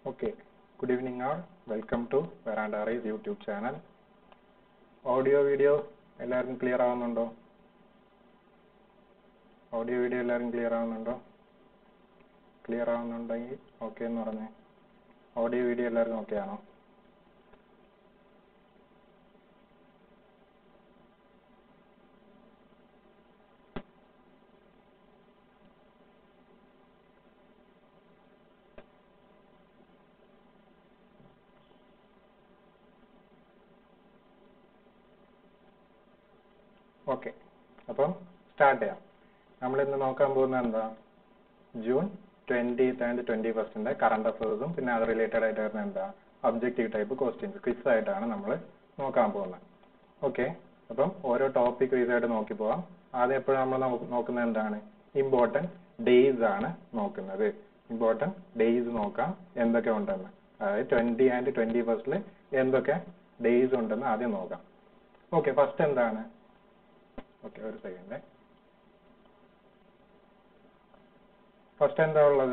Okay. Good evening all. Welcome to Veranda Arrays YouTube channel. Audio video എല്ലാവർക്കും clear ആവുന്നുണ്ടോ audio video എല്ലാവർക്കും clear ആവുന്നുണ്ടോ clear ആവുന്നുണ്ടെങ്കിൽ okay എന്ന് പറഞ്ഞേ ഓഡിയോ വീഡിയോ എല്ലാവർക്കും ഓക്കെ ആണോ ഓക്കെ അപ്പം സ്റ്റാർട്ട് ചെയ്യാം നമ്മൾ ഇന്ന് നോക്കാൻ പോകുന്നത് എന്താ ജൂൺ ട്വന്റീത്ത് ആൻഡ് ട്വന്റി ഫസ്റ്റിന്റെ കറണ്ട് അഫയേഴ്സും പിന്നെ അത് റിലേറ്റഡ് ആയിട്ട് വരുന്ന എന്താ ഒബ്ജക്റ്റീവ് ടൈപ്പ് ക്വസ്റ്റ്യൻസ് ക്വിസ് ആയിട്ടാണ് നമ്മൾ നോക്കാൻ പോകുന്നത് ഓക്കെ അപ്പം ഓരോ ടോപ്പിക് വൈസ് ആയിട്ട് നോക്കി പോവാം ആദ്യം എപ്പോഴും നമ്മൾ നോക്കുന്നത് എന്താണ് ഇമ്പോർട്ടൻറ്റ് ഡേയ്സ് ആണ് നോക്കുന്നത് ഇമ്പോർട്ടൻറ്റ് ഡേയ്സ് നോക്കാം എന്തൊക്കെ ഉണ്ടെന്ന് അതായത് ട്വന്റി ആൻഡ് ട്വന്റി ഫസ്റ്റിൽ എന്തൊക്കെ ഡേയ്സ് ഉണ്ടെന്ന് ആദ്യം നോക്കാം ഓക്കെ ഫസ്റ്റ് എന്താണ് ഓക്കെ ഒരു സെക്കൻഡ് ഫസ്റ്റ് എന്താ ഉള്ളത്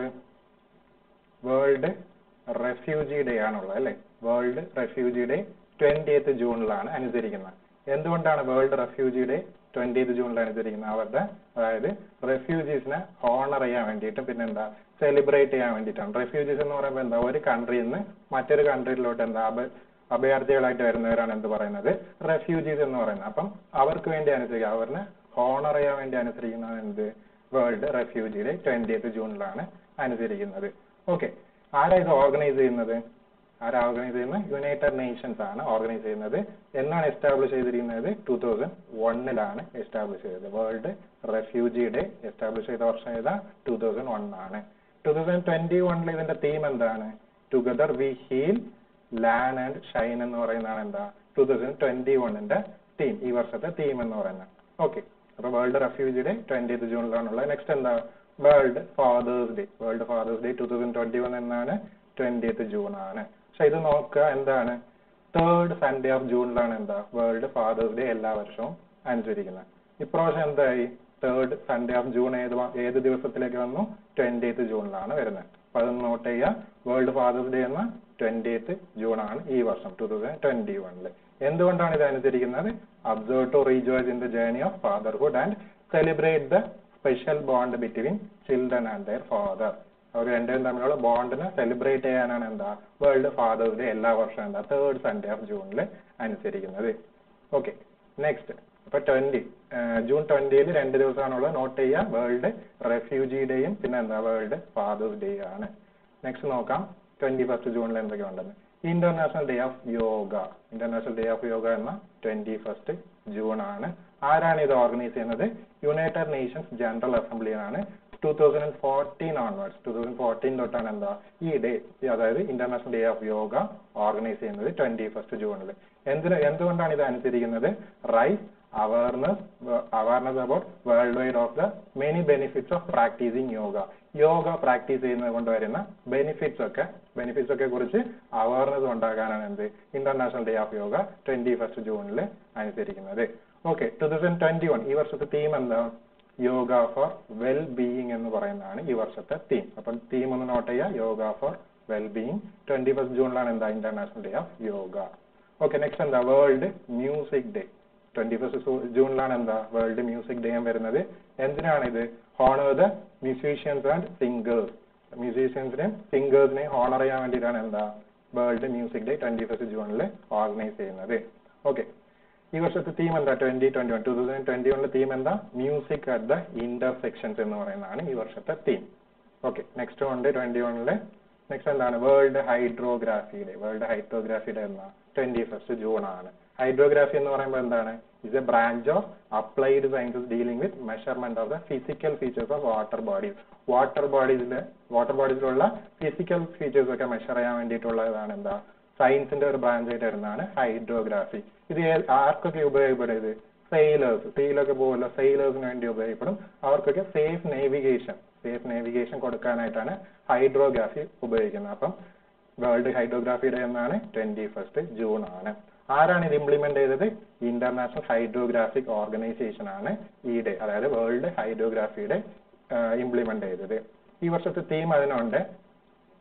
വേൾഡ് റെഫ്യൂജി ഡേ ആണുള്ളത് അല്ലേ വേൾഡ് റെഫ്യൂജി ഡേ ട്വന്റിയത്ത് ജൂണിലാണ് അനുസരിക്കുന്നത് എന്തുകൊണ്ടാണ് വേൾഡ് റെഫ്യൂജി ഡേ ട്വന്റിയത്ത് ജൂണിൽ അനുസരിക്കുന്നത് അവരുടെ അതായത് റെഫ്യൂജീസിനെ ഹോണർ ചെയ്യാൻ വേണ്ടിയിട്ടും പിന്നെന്താ സെലിബ്രേറ്റ് ചെയ്യാൻ വേണ്ടിയിട്ടാണ് റെഫ്യൂജീസ് എന്ന് പറയുമ്പോൾ എന്താ ഒരു കൺട്രിയിൽ നിന്ന് മറ്റൊരു കൺട്രിയിലോട്ട് എന്താ അഭ അഭയാർത്ഥികളായിട്ട് വരുന്നവരാണ് എന്ത് പറയുന്നത് റെഫ്യൂജീസ് എന്ന് പറയുന്നത് അപ്പം അവർക്ക് വേണ്ടി അനുസരിക്കുക അവരിനെ ഹോണർ ചെയ്യാൻ വേണ്ടി അനുസരിക്കുന്നതാണ് എന്ത് വേൾഡ് റെഫ്യൂജി ഡേ ട്വന്റിയത്ത് ജൂണിലാണ് അനുസരിക്കുന്നത് ഓക്കെ ആരാ ഇത് ഓർഗനൈസ് ചെയ്യുന്നത് ആരാ ഓർഗനൈസ് ചെയ്യുന്നത് യുണൈറ്റഡ് നേഷൻസ് ആണ് ഓർഗനൈസ് ചെയ്യുന്നത് എന്നാണ് എസ്റ്റാബ്ലിഷ് ചെയ്തിരിക്കുന്നത് ടൂ തൗസൻഡ് വണ്ണിലാണ് എസ്റ്റാബ്ലിഷ് ചെയ്തത് വേൾഡ് റെഫ്യൂജി ഡേ എസ്റ്റാബ്ലിഷ് ചെയ്ത വർഷം ഏതാ ടൂ തൗസൻഡ് വൺ ആണ് ടൂ തൗസൻഡ് ട്വന്റി വണ്ണിൽ ഇതിന്റെ തീം എന്താണ് together we heal learn and shine എന്ന് പറയുന്നതാണ് എന്താ ടൂ തൗസൻഡ് ട്വന്റി വണ്ണിന്റെ തീം ഈ വർഷത്തെ തീം എന്ന് പറയുന്നത് ഓക്കെ അപ്പൊ വേൾഡ് റെഫ്യൂജി ഡേ ട്വന്റിയത്ത് ജൂണിലാണുള്ളത് നെക്സ്റ്റ് എന്താ world fathers day world fathers day two thousand twenty one എന്നാണ് ട്വന്റിയത്ത് ജൂൺ ആണ് പക്ഷെ ഇത് നോക്കുക എന്താണ് തേർഡ് സൺഡേ ഓഫ് ജൂണിലാണ് എന്താ വേൾഡ് ഫാദേഴ്സ് ഡേ എല്ലാ വർഷവും അനുസരിക്കുന്നത് ഇപ്രാവശ്യം എന്തായി തേർഡ് സൺഡേ ഓഫ് ജൂൺ ഏത് മാ- ഏത് ദിവസത്തിലേക്ക് വന്നു ട്വന്റിയത്ത് ജൂണിലാണ് വരുന്നത് അപ്പൊ അത് നോട്ട് ചെയ്യുക വേൾഡ് ഫാദേഴ്സ് ഡേ എന്ന ട്വന്റിയത്ത് ജൂൺ ആണ് ഈ വർഷം ടൂ തൗസൻഡ് ട്വന്റി വണ്ണില് എന്തുകൊണ്ടാണ് ഇത് അനുസരിക്കുന്നത് observe to rejoice in the journey of fatherhood and celebrate the special bond between children and their father അവർ രണ്ടുപേരും തമ്മിലുള്ള ബോണ്ടിനെ സെലിബ്രേറ്റ് ചെയ്യാനാണ് എന്താ വേൾഡ് ഫാദേഴ്സ് ഡേ എല്ലാ വർഷവും എന്താ തേർഡ് സൺഡേ ഓഫ് ജൂണിൽ അനുസരിക്കുന്നത് ഓക്കെ നെക്സ്റ്റ് അപ്പൊ ട്വന്റി ജൂൺ ട്വന്റിയിൽ രണ്ട് ദിവസമാണുള്ളത് നോട്ട് ചെയ്യുക വേൾഡ് റെഫ്യൂജി ഡേയും പിന്നെ എന്താ വേൾഡ് ഫാദേഴ്സ് ഡേ ആണ് നെക്സ്റ്റ് നോക്കാം ട്വന്റി ഫസ്റ്റ് ജൂണിൽ എന്തൊക്കെ ഉണ്ടെന്ന് international day of yoga international day of yoga എന്ന ട്വന്റി ഫസ്റ്റ് ജൂൺ ആണ് ആരാണ് ഇത് ഓർഗനൈസ് ചെയ്യുന്നത് യുണൈറ്റഡ് നേഷൻസ് ജനറൽ അസംബ്ലിയാണ് two thousand fourteen onwards two thousand fourteen തൊട്ടാണ് എന്താ ഈ ഡേ അതായത് international day of yoga organise ചെയ്യുന്നത് ട്വന്റി ഫസ്റ്റ് ജൂണിൽ എന്തിന് എന്തുകൊണ്ടാണ് ഇത് അനുസരിക്കുന്നത് raise awareness awareness about world wide of the many benefits of practising yoga yoga practice ചെയ്യുന്നത് കൊണ്ട് വരുന്ന ബെനിഫിറ്റ്സ് ഒക്കെ ബെനിഫിറ്റ്സ് ഒക്കെ കുറിച്ച് അവയർനെസ് ഉണ്ടാക്കാനാണ് എന്ത് international day of yoga twenty first ജൂണിൽ അനുസരിക്കുന്നത് okay two thousand twenty one ഈ വർഷത്തെ തീം എന്താ യോഗ ഫോർ വെൽ ബീയിങ് എന്ന് പറയുന്നതാണ് ഈ വർഷത്തെ തീം അപ്പം തീം ഒന്ന് നോട്ട് ചെയ്യുക yoga for well being twenty first ജൂണിലാണ് എന്താ international day of yoga okay next എന്താ world music day twenty first ജൂണിലാണ് എന്താ വേൾഡ് മ്യൂസിക് ഡേ വരുന്നത് എന്തിനാണ് ഇത് honour the musicians and singers മ്യൂസീഷ്യൻസിനെയും സിംഗേഴ്സിനെയും ഹോണർ ചെയ്യാൻ വേണ്ടിയിട്ടാണ് എന്താ world music day twenty first ജൂണിൽ ഓർഗനൈസ് ചെയ്യുന്നത് ഓക്കെ ഈ വർഷത്തെ തീം എന്താ twenty twenty one two thousand twenty വണ്ണിലെ തീം എന്താ മ്യൂസിക് അറ്റ് ദ ഇന്റർസെക്ഷൻസ് എന്ന് പറയുന്നതാണ് ഈ വർഷത്തെ തീം ഓക്കെ നെക്സ്റ്റ് ഉണ്ട് ട്വന്റി വണ്ണില് നെക്സ്റ്റ് എന്താണ് world hydrography day world hydrography day എന്നാ ട്വന്റി ഫസ്റ്റ് ജൂൺ ആണ് ഹൈഡ്രോഗ്രാഫി എന്ന് പറയുമ്പോൾ എന്താണ് is a branch of applied sciences dealing with measurement of the physical features of water bodies water ബോഡീസിലെ water ബോഡീസിലുള്ള ഫിസിക്കൽ ഫീച്ചേഴ്സ് ഒക്കെ measure ചെയ്യാൻ വേണ്ടിയിട്ടുള്ളതാണ് എന്താ സയൻസിന്റെ ഒരു ബ്രാഞ്ച് ആയിട്ട് വരുന്നതാണ് ഹൈഡ്രോഗ്രാഫി ഇത് ഏ- ആർക്കൊക്കെ ഉപയോഗപ്പെടും ഇത് സെയിലേഴ്സ് സെയിലൊക്കെ പോലുള്ള സെയിലേഴ്സിന് വേണ്ടി ഉപയോഗപ്പെടും അവർക്കൊക്കെ സേഫ് നേവിഗേഷൻ സേഫ് നേവിഗേഷൻ കൊടുക്കാനായിട്ടാണ് ഹൈഡ്രോഗ്രാഫി ഉപയോഗിക്കുന്നത് അപ്പം വേൾഡ് ഹൈഡ്രോഗ്രാഫി ഡേ എന്നാണ് ട്വന്റി ഫസ്റ്റ് ജൂൺ ആണ് ആരാണ് ഇത് ഇംപ്ലിമെന്റ് ചെയ്തത് ഇന്റർനാഷണൽ ഹൈഡ്രോഗ്രാഫിക് ഓർഗനൈസേഷൻ ആണ് ഈ ഡേ അതായത് വേൾഡ് ഹൈഡ്രോഗ്രാഫി ഡേ ഇംപ്ലിമെന്റ് ചെയ്തത് ഈ വർഷത്തെ തീം അതിനുണ്ട്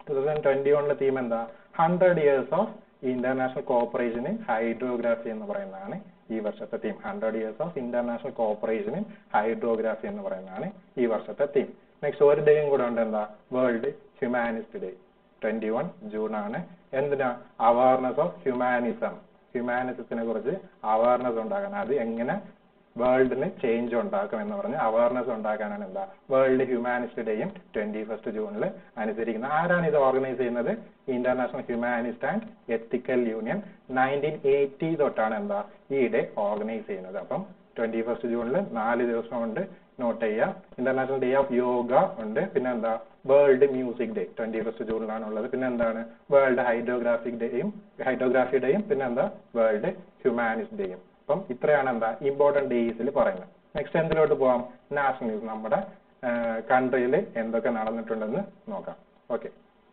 ടൂ തൗസൻഡ് ട്വന്റി വണ്ണിലെ തീം എന്താ hundred years of international cooperation in hydrography എന്ന് പറയുന്നതാണ് ഈ വർഷത്തെ theme hundred years of international cooperation in hydrography എന്ന് പറയുന്നതാണ് ഈ വർഷത്തെ തീം നെക്സ്റ്റ് ഒരു ഡേയും കൂടെ ഉണ്ട് എന്താ world humanist day twenty one June ആണ് എന്തിനാ അവയർനെസ് ഓഫ് ഹ്യൂമാനിസം ഹ്യൂമാനിസത്തിനെ കുറിച്ച് അവയർനെസ് ഉണ്ടാക്കാൻ അത് എങ്ങനെ വേൾഡിന് ചേഞ്ച് ഉണ്ടാക്കും എന്ന് പറഞ്ഞ് അവയർനെസ് ഉണ്ടാക്കാനാണ് എന്താ വേൾഡ് ഹ്യൂമാനിസ്റ്റ് ഡേയും ട്വന്റി ഫസ്റ്റ് ജൂണിൽ അനുസരിക്കുന്നത് ആരാണ് ഇത് ഓർഗനൈസ് ചെയ്യുന്നത് International Humanist and Ethical Union nineteen eighty തൊട്ടാണ് എന്താ ഈ ഡേ ഓർഗനൈസ് ചെയ്യുന്നത് അപ്പം ട്വന്റി ഫസ്റ്റ് ജൂണിൽ നാല് ദിവസം കൊണ്ട് നോട്ട് ചെയ്യുക ഇന്റർനാഷണൽ ഡേ ഓഫ് യോഗ ഉണ്ട് പിന്നെ എന്താ world music day twenty first ജൂണിലാണ് ഉള്ളത് പിന്നെ എന്താണ് വേൾഡ് ഹൈഡ്രോഗ്രാഫിക് ഡേയും ഹൈഡ്രോഗ്രാഫി ഡേയും പിന്നെ എന്താ വേൾഡ് ഹ്യൂമാനിസ്റ്റ് ഡേയും അപ്പം ഇത്രയാണ് എന്താ ഇമ്പോർട്ടന്റ് ഡേയ്സിൽ പറയുന്നത് നെക്സ്റ്റ് എന്തിലോട്ട് പോവാം നാഷണൽ ന്യൂസ് നമ്മുടെ കൺട്രിയിൽ എന്തൊക്കെ നടന്നിട്ടുണ്ടെന്ന് നോക്കാം ഓക്കെ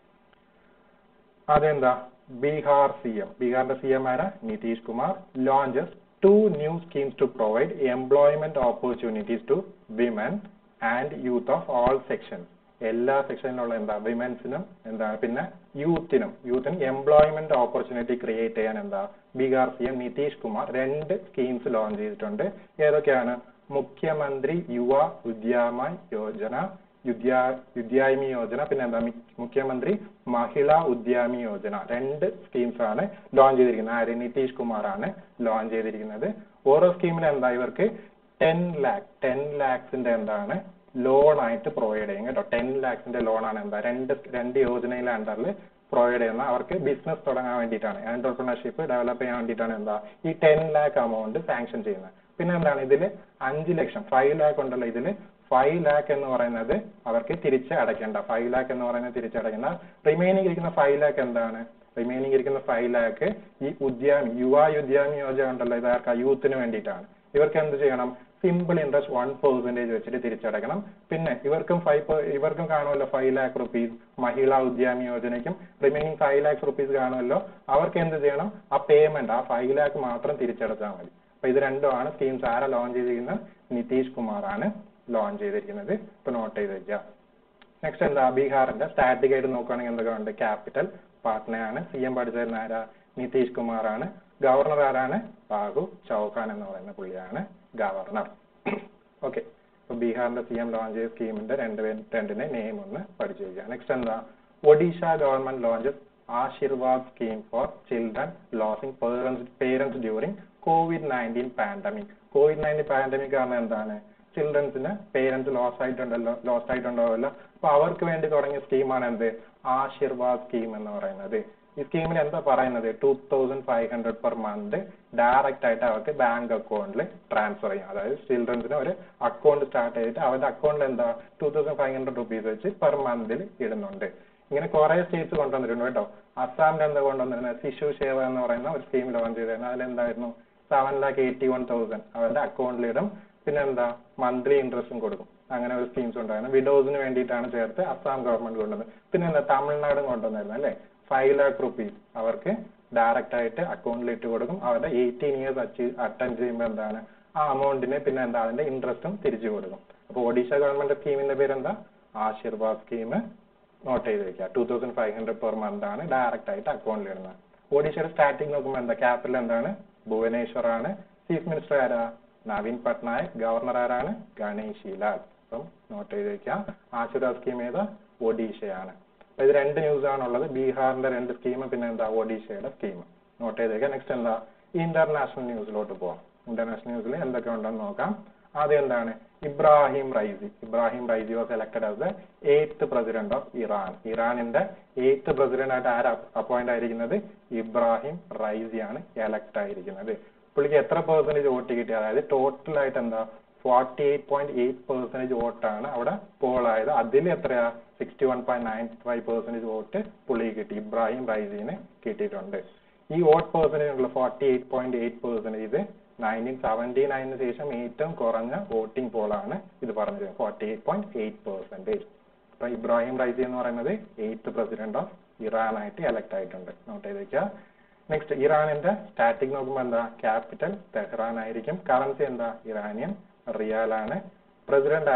അതെന്താ ബീഹാർ സി എം ബീഹാറിന്റെ സി എം ആരാ Nitish Kumar launches two new schemes to provide employment opportunities to women and youth of all sections എല്ലാ സെക്ഷനിലുള്ള എന്താ വിമൻസിനും എന്താ പിന്നെ യൂത്തിനും യൂത്തിനും എംപ്ലോയ്മെന്റ് ഓപ്പർച്യൂണിറ്റി ക്രിയേറ്റ് ചെയ്യാൻ എന്താ ബീഹാർ സി എം നിതീഷ് കുമാർ രണ്ട് സ്കീംസ് ലോഞ്ച് ചെയ്തിട്ടുണ്ട് ഏതൊക്കെയാണ് മുഖ്യമന്ത്രി യുവ ഉദ്യാമ യോജന യുദ്ധ്യാ യുദ്ധ്യായ്മി യോജന പിന്നെ എന്താ മി- മുഖ്യമന്ത്രി മഹിളാ ഉദ്യാമി യോജന രണ്ട് സ്കീംസ് ആണ് ലോഞ്ച് ചെയ്തിരിക്കുന്നത് ആര് നിതീഷ് കുമാർ ആണ് ലോഞ്ച് ചെയ്തിരിക്കുന്നത് ഓരോ സ്കീമിൽ എന്താ ഇവർക്ക് ടെൻ ലാക്ക് ടെൻ ലാക്സിന്റെ എന്താണ് ലോൺ ആയിട്ട് പ്രൊവൈഡ് ചെയ്യും കേട്ടോ ടെൻ ലാക്സിന്റെ ലോൺ ആണ് എന്താ രണ്ട് രണ്ട് യോജനയിലെ അണ്ടറിൽ പ്രൊവൈഡ് ചെയ്യുന്ന അവർക്ക് ബിസിനസ് തുടങ്ങാൻ വേണ്ടിയിട്ടാണ് എന്റർപ്രണർഷിപ്പ് ഡെവലപ്പ് ചെയ്യാൻ വേണ്ടിയിട്ടാണ് എന്താ ഈ ടെൻ ലാക്ക് എമൗണ്ട് സാങ്ഷൻ ചെയ്യുന്നത് പിന്നെ എന്താണ് ഇതിൽ അഞ്ച് ലക്ഷം ഫൈവ് ലാക്ക് ഉണ്ടല്ലോ ഇതിൽ ഫൈവ് ലാക്ക് എന്ന് പറയുന്നത് അവർക്ക് തിരിച്ച് അടയ്ക്കേണ്ട ഫൈവ് ലാക്ക് എന്ന് പറയുന്നത് തിരിച്ചടയ്ക്കേണ്ട റിമൈനിങ് ഇരിക്കുന്ന ഫൈവ് ലാക്ക് എന്താണ് റിമൈനിങ് ഇരിക്കുന്ന ഫൈവ് ലാക്ക് ഈ ഉദ്യാമി യുവ ഉദ്യാമി യോജന ഉണ്ടല്ലോ ഇത് ആർക്കാ യൂത്തിന് വേണ്ടിയിട്ടാണ് ഇവർക്ക് എന്ത് ചെയ്യണം സിമ്പിൾ ഇൻട്രസ്റ്റ് വൺ പെർസെന്റേജ് വെച്ചിട്ട് തിരിച്ചടക്കണം പിന്നെ ഇവർക്കും ഫൈവ് ഇവർക്കും കാണുമല്ലോ ഫൈവ് ലാക്ക് റുപ്പീസ് മഹിളാ ഉദ്യാമി യോജനയ്ക്കും റിമൈനിങ് ഫൈവ് ലാക്സ് റുപ്പീസ് കാണുമല്ലോ അവർക്ക് എന്ത് ചെയ്യണം ആ പേയ്മെന്റ് ആ ഫൈവ് ലാക്ക് മാത്രം തിരിച്ചടച്ചാൽ മതി അപ്പൊ ഇത് രണ്ടുമാണ് സ്കീംസ് ആരാ ലോഞ്ച് ചെയ്തിരിക്കുന്നത് നിതീഷ് കുമാർ ആണ് ലോഞ്ച് ചെയ്തിരിക്കുന്നത് ഇപ്പൊ നോട്ട് ചെയ്ത് വെക്കുക നെക്സ്റ്റ് എന്താ ബീഹാറിന്റെ സ്റ്റാറ്റിക് ആയിട്ട് നോക്കുകയാണെങ്കിൽ എന്തൊക്കെ ഉണ്ട് ക്യാപിറ്റൽ പാട്നയാണ് സി എം പഠിച്ചിരുന്ന ആരാ നിതീഷ് കുമാർ ആണ് ഗവർണർ ആരാണ് ബാഹു ചൗഹാൻ എന്ന് പറയുന്ന പുള്ളിയാണ് ഗവർണർ ഓക്കെ ഇപ്പൊ ബീഹാറിന്റെ സി എം ലോഞ്ച് ചെയ്ത സ്കീമിന്റെ രണ്ട് പേര്- രണ്ടിന്റെ നെയിം ഒന്ന് പഠിച്ചു വയ്ക്കുക നെക്സ്റ്റ് എന്താ Odisha government launches Aashirvad scheme for children losing parents parents during Covid nineteen pandemic Covid nineteen pandemic കാരണം എന്താണ് ചിൽഡ്രൻസിന് പേരൻസ് ലോസ് ആയിട്ടുണ്ടല്ലോ ലോസ് ആയിട്ടുണ്ടാവുമല്ലോ അപ്പൊ അവർക്ക് വേണ്ടി തുടങ്ങിയ സ്കീമാണ് എന്ത് ആശീർവാദ് സ്കീം എന്ന് പറയുന്നത് ഈ സ്കീമിൽ എന്താ പറയുന്നത് two thousand five hundred per month direct ആയിട്ട് അവർക്ക് ബാങ്ക് അക്കൗണ്ടിൽ ട്രാൻസ്ഫർ ചെയ്യും അതായത് ചിൽഡ്രൻസിന് ഒരു അക്കൗണ്ട് സ്റ്റാർട്ട് ചെയ്തിട്ട് അവരുടെ അക്കൗണ്ടിൽ എന്താ two thousand five hundred rupees വെച്ച് പെർ മന്തിൽ ഇടുന്നുണ്ട് ഇങ്ങനെ കുറെ സ്റ്റേറ്റ്സ് കൊണ്ടുവന്നിട്ടുണ്ട് കേട്ടോ അസ്സാമിൽ എന്താ കൊണ്ടുവന്നിരുന്നത് ശിശു സേവ എന്ന് പറയുന്ന ഒരു സ്കീം ലോഞ്ച് ചെയ്തിരുന്നു അതിലെന്തായിരുന്നു seven lakh eighty one thousand അവരുടെ അക്കൗണ്ടിൽ ഇടും പിന്നെ എന്താ മന്ത്ലി ഇൻട്രസ്റ്റും കൊടുക്കും അങ്ങനെ ഒരു സ്കീംസ് ഉണ്ടായിരുന്നു വിഡോസിന് വേണ്ടിയിട്ടാണ് ചേർത്ത് അസ്സാം ഗവൺമെന്റ് കൊണ്ടുവന്നത് പിന്നെ എന്താ തമിഴ്നാടും കൊണ്ടുവന്നായിരുന്നു അല്ലേ ഫൈവ് ലാക്ക് റുപ്പീസ് അവർക്ക് ഡയറക്റ്റ് ആയിട്ട് അക്കൗണ്ടിൽ ഇട്ട് കൊടുക്കും അവരുടെ എയ്റ്റീൻ ഇയേഴ്സ് അച്ചീവ് അറ്റൻഡ് ചെയ്യുമ്പോൾ എന്താണ് ആ അമൗണ്ടിന് പിന്നെ എന്താ അതിന്റെ ഇൻട്രസ്റ്റും തിരിച്ചു കൊടുക്കും അപ്പോൾ ഒഡീഷ ഗവൺമെന്റ് സ്കീമിന്റെ പേര് എന്താ ആശീർവാദ് സ്കീം നോട്ട് ചെയ്ത് വെക്കുക two thousand five hundred per month ആണ് ഡയറക്റ്റ് ആയിട്ട് അക്കൗണ്ടിൽ ഇടുന്നത് ഒഡീഷയുടെ സ്റ്റാർട്ടിംഗ് നോക്കുമ്പോൾ എന്താ ക്യാപിറ്റൽ എന്താണ് ഭുവനേശ്വർ ആണ് ചീഫ് മിനിസ്റ്റർ ആരാ നവീൻ പട്നായക് ഗവർണർ ആരാണ് ഗണേഷ് ലാൽ അപ്പം നോട്ട് ചെയ്ത് വെക്കുക ആശീർവാദ് സ്കീം ഏതാ ഒഡീഷയാണ് അപ്പൊ ഇത് രണ്ട് ന്യൂസ് ആണുള്ളത് ബീഹാറിന്റെ രണ്ട് സ്കീം പിന്നെ എന്താ ഒഡീഷയുടെ സ്കീം നോട്ട് ചെയ്ത് വെക്കുക നെക്സ്റ്റ് എന്താ ഇന്റർനാഷണൽ ന്യൂസിലോട്ട് പോവാം ഇന്റർനാഷണൽ ന്യൂസിൽ എന്തൊക്കെ ഉണ്ടെന്ന് നോക്കാം ആദ്യം എന്താണ് Ibrahim Raisi Ibrahim Raisi was elected as the eighth president of Iran ഇറാനിന്റെ എയ്ത്ത് പ്രസിഡന്റ് ആയിട്ട് ആര് അപ്പോയിന്റ് ആയിരിക്കുന്നത് ഇബ്രാഹിം റൈസി ആണ് എലക്ട് ആയിരിക്കുന്നത് പുള്ളിക്ക് എത്ര പെർസെന്റേജ് വോട്ട് കിട്ടി അതായത് ടോട്ടൽ ആയിട്ട് എന്താ forty eight point eight percentage വോട്ടാണ് അവിടെ പോൾ ആയത് അതിൽ എത്രയാ sixty one point nine five percentage vote പുള്ളിക്ക് കിട്ടി ഇബ്രാഹിം റൈസിന് കിട്ടിയിട്ടുണ്ട് ഈ വോട്ട് പെർസെന്റേജ് ഉള്ള forty eight point eight percentage nineteen seventy നയനിന് ശേഷം ഏറ്റവും കുറഞ്ഞ വോട്ടിംഗ് പോളാണ് ഇത് പറഞ്ഞത് forty eight point eight percentage അപ്പൊ ഇബ്രാഹിം റൈസി എന്ന് പറയുന്നത് എയ്ത്ത് പ്രസിഡന്റ് ഓഫ് ഇറാൻ ആയിട്ട് എലക്ട് ആയിട്ടുണ്ട് നോട്ട് ചെയ്ത് വെക്കുക നെക്സ്റ്റ് ഇറാനിന്റെ സ്റ്റാറ്റിക് നോക്കുമ്പോൾ എന്താ ക്യാപിറ്റൽ തെഹ്റാൻ ആയിരിക്കും കറൻസി എന്താ ഇറാനിയൻ റിയാൽ ആണ് പ്രസിഡന്റ് ആരാ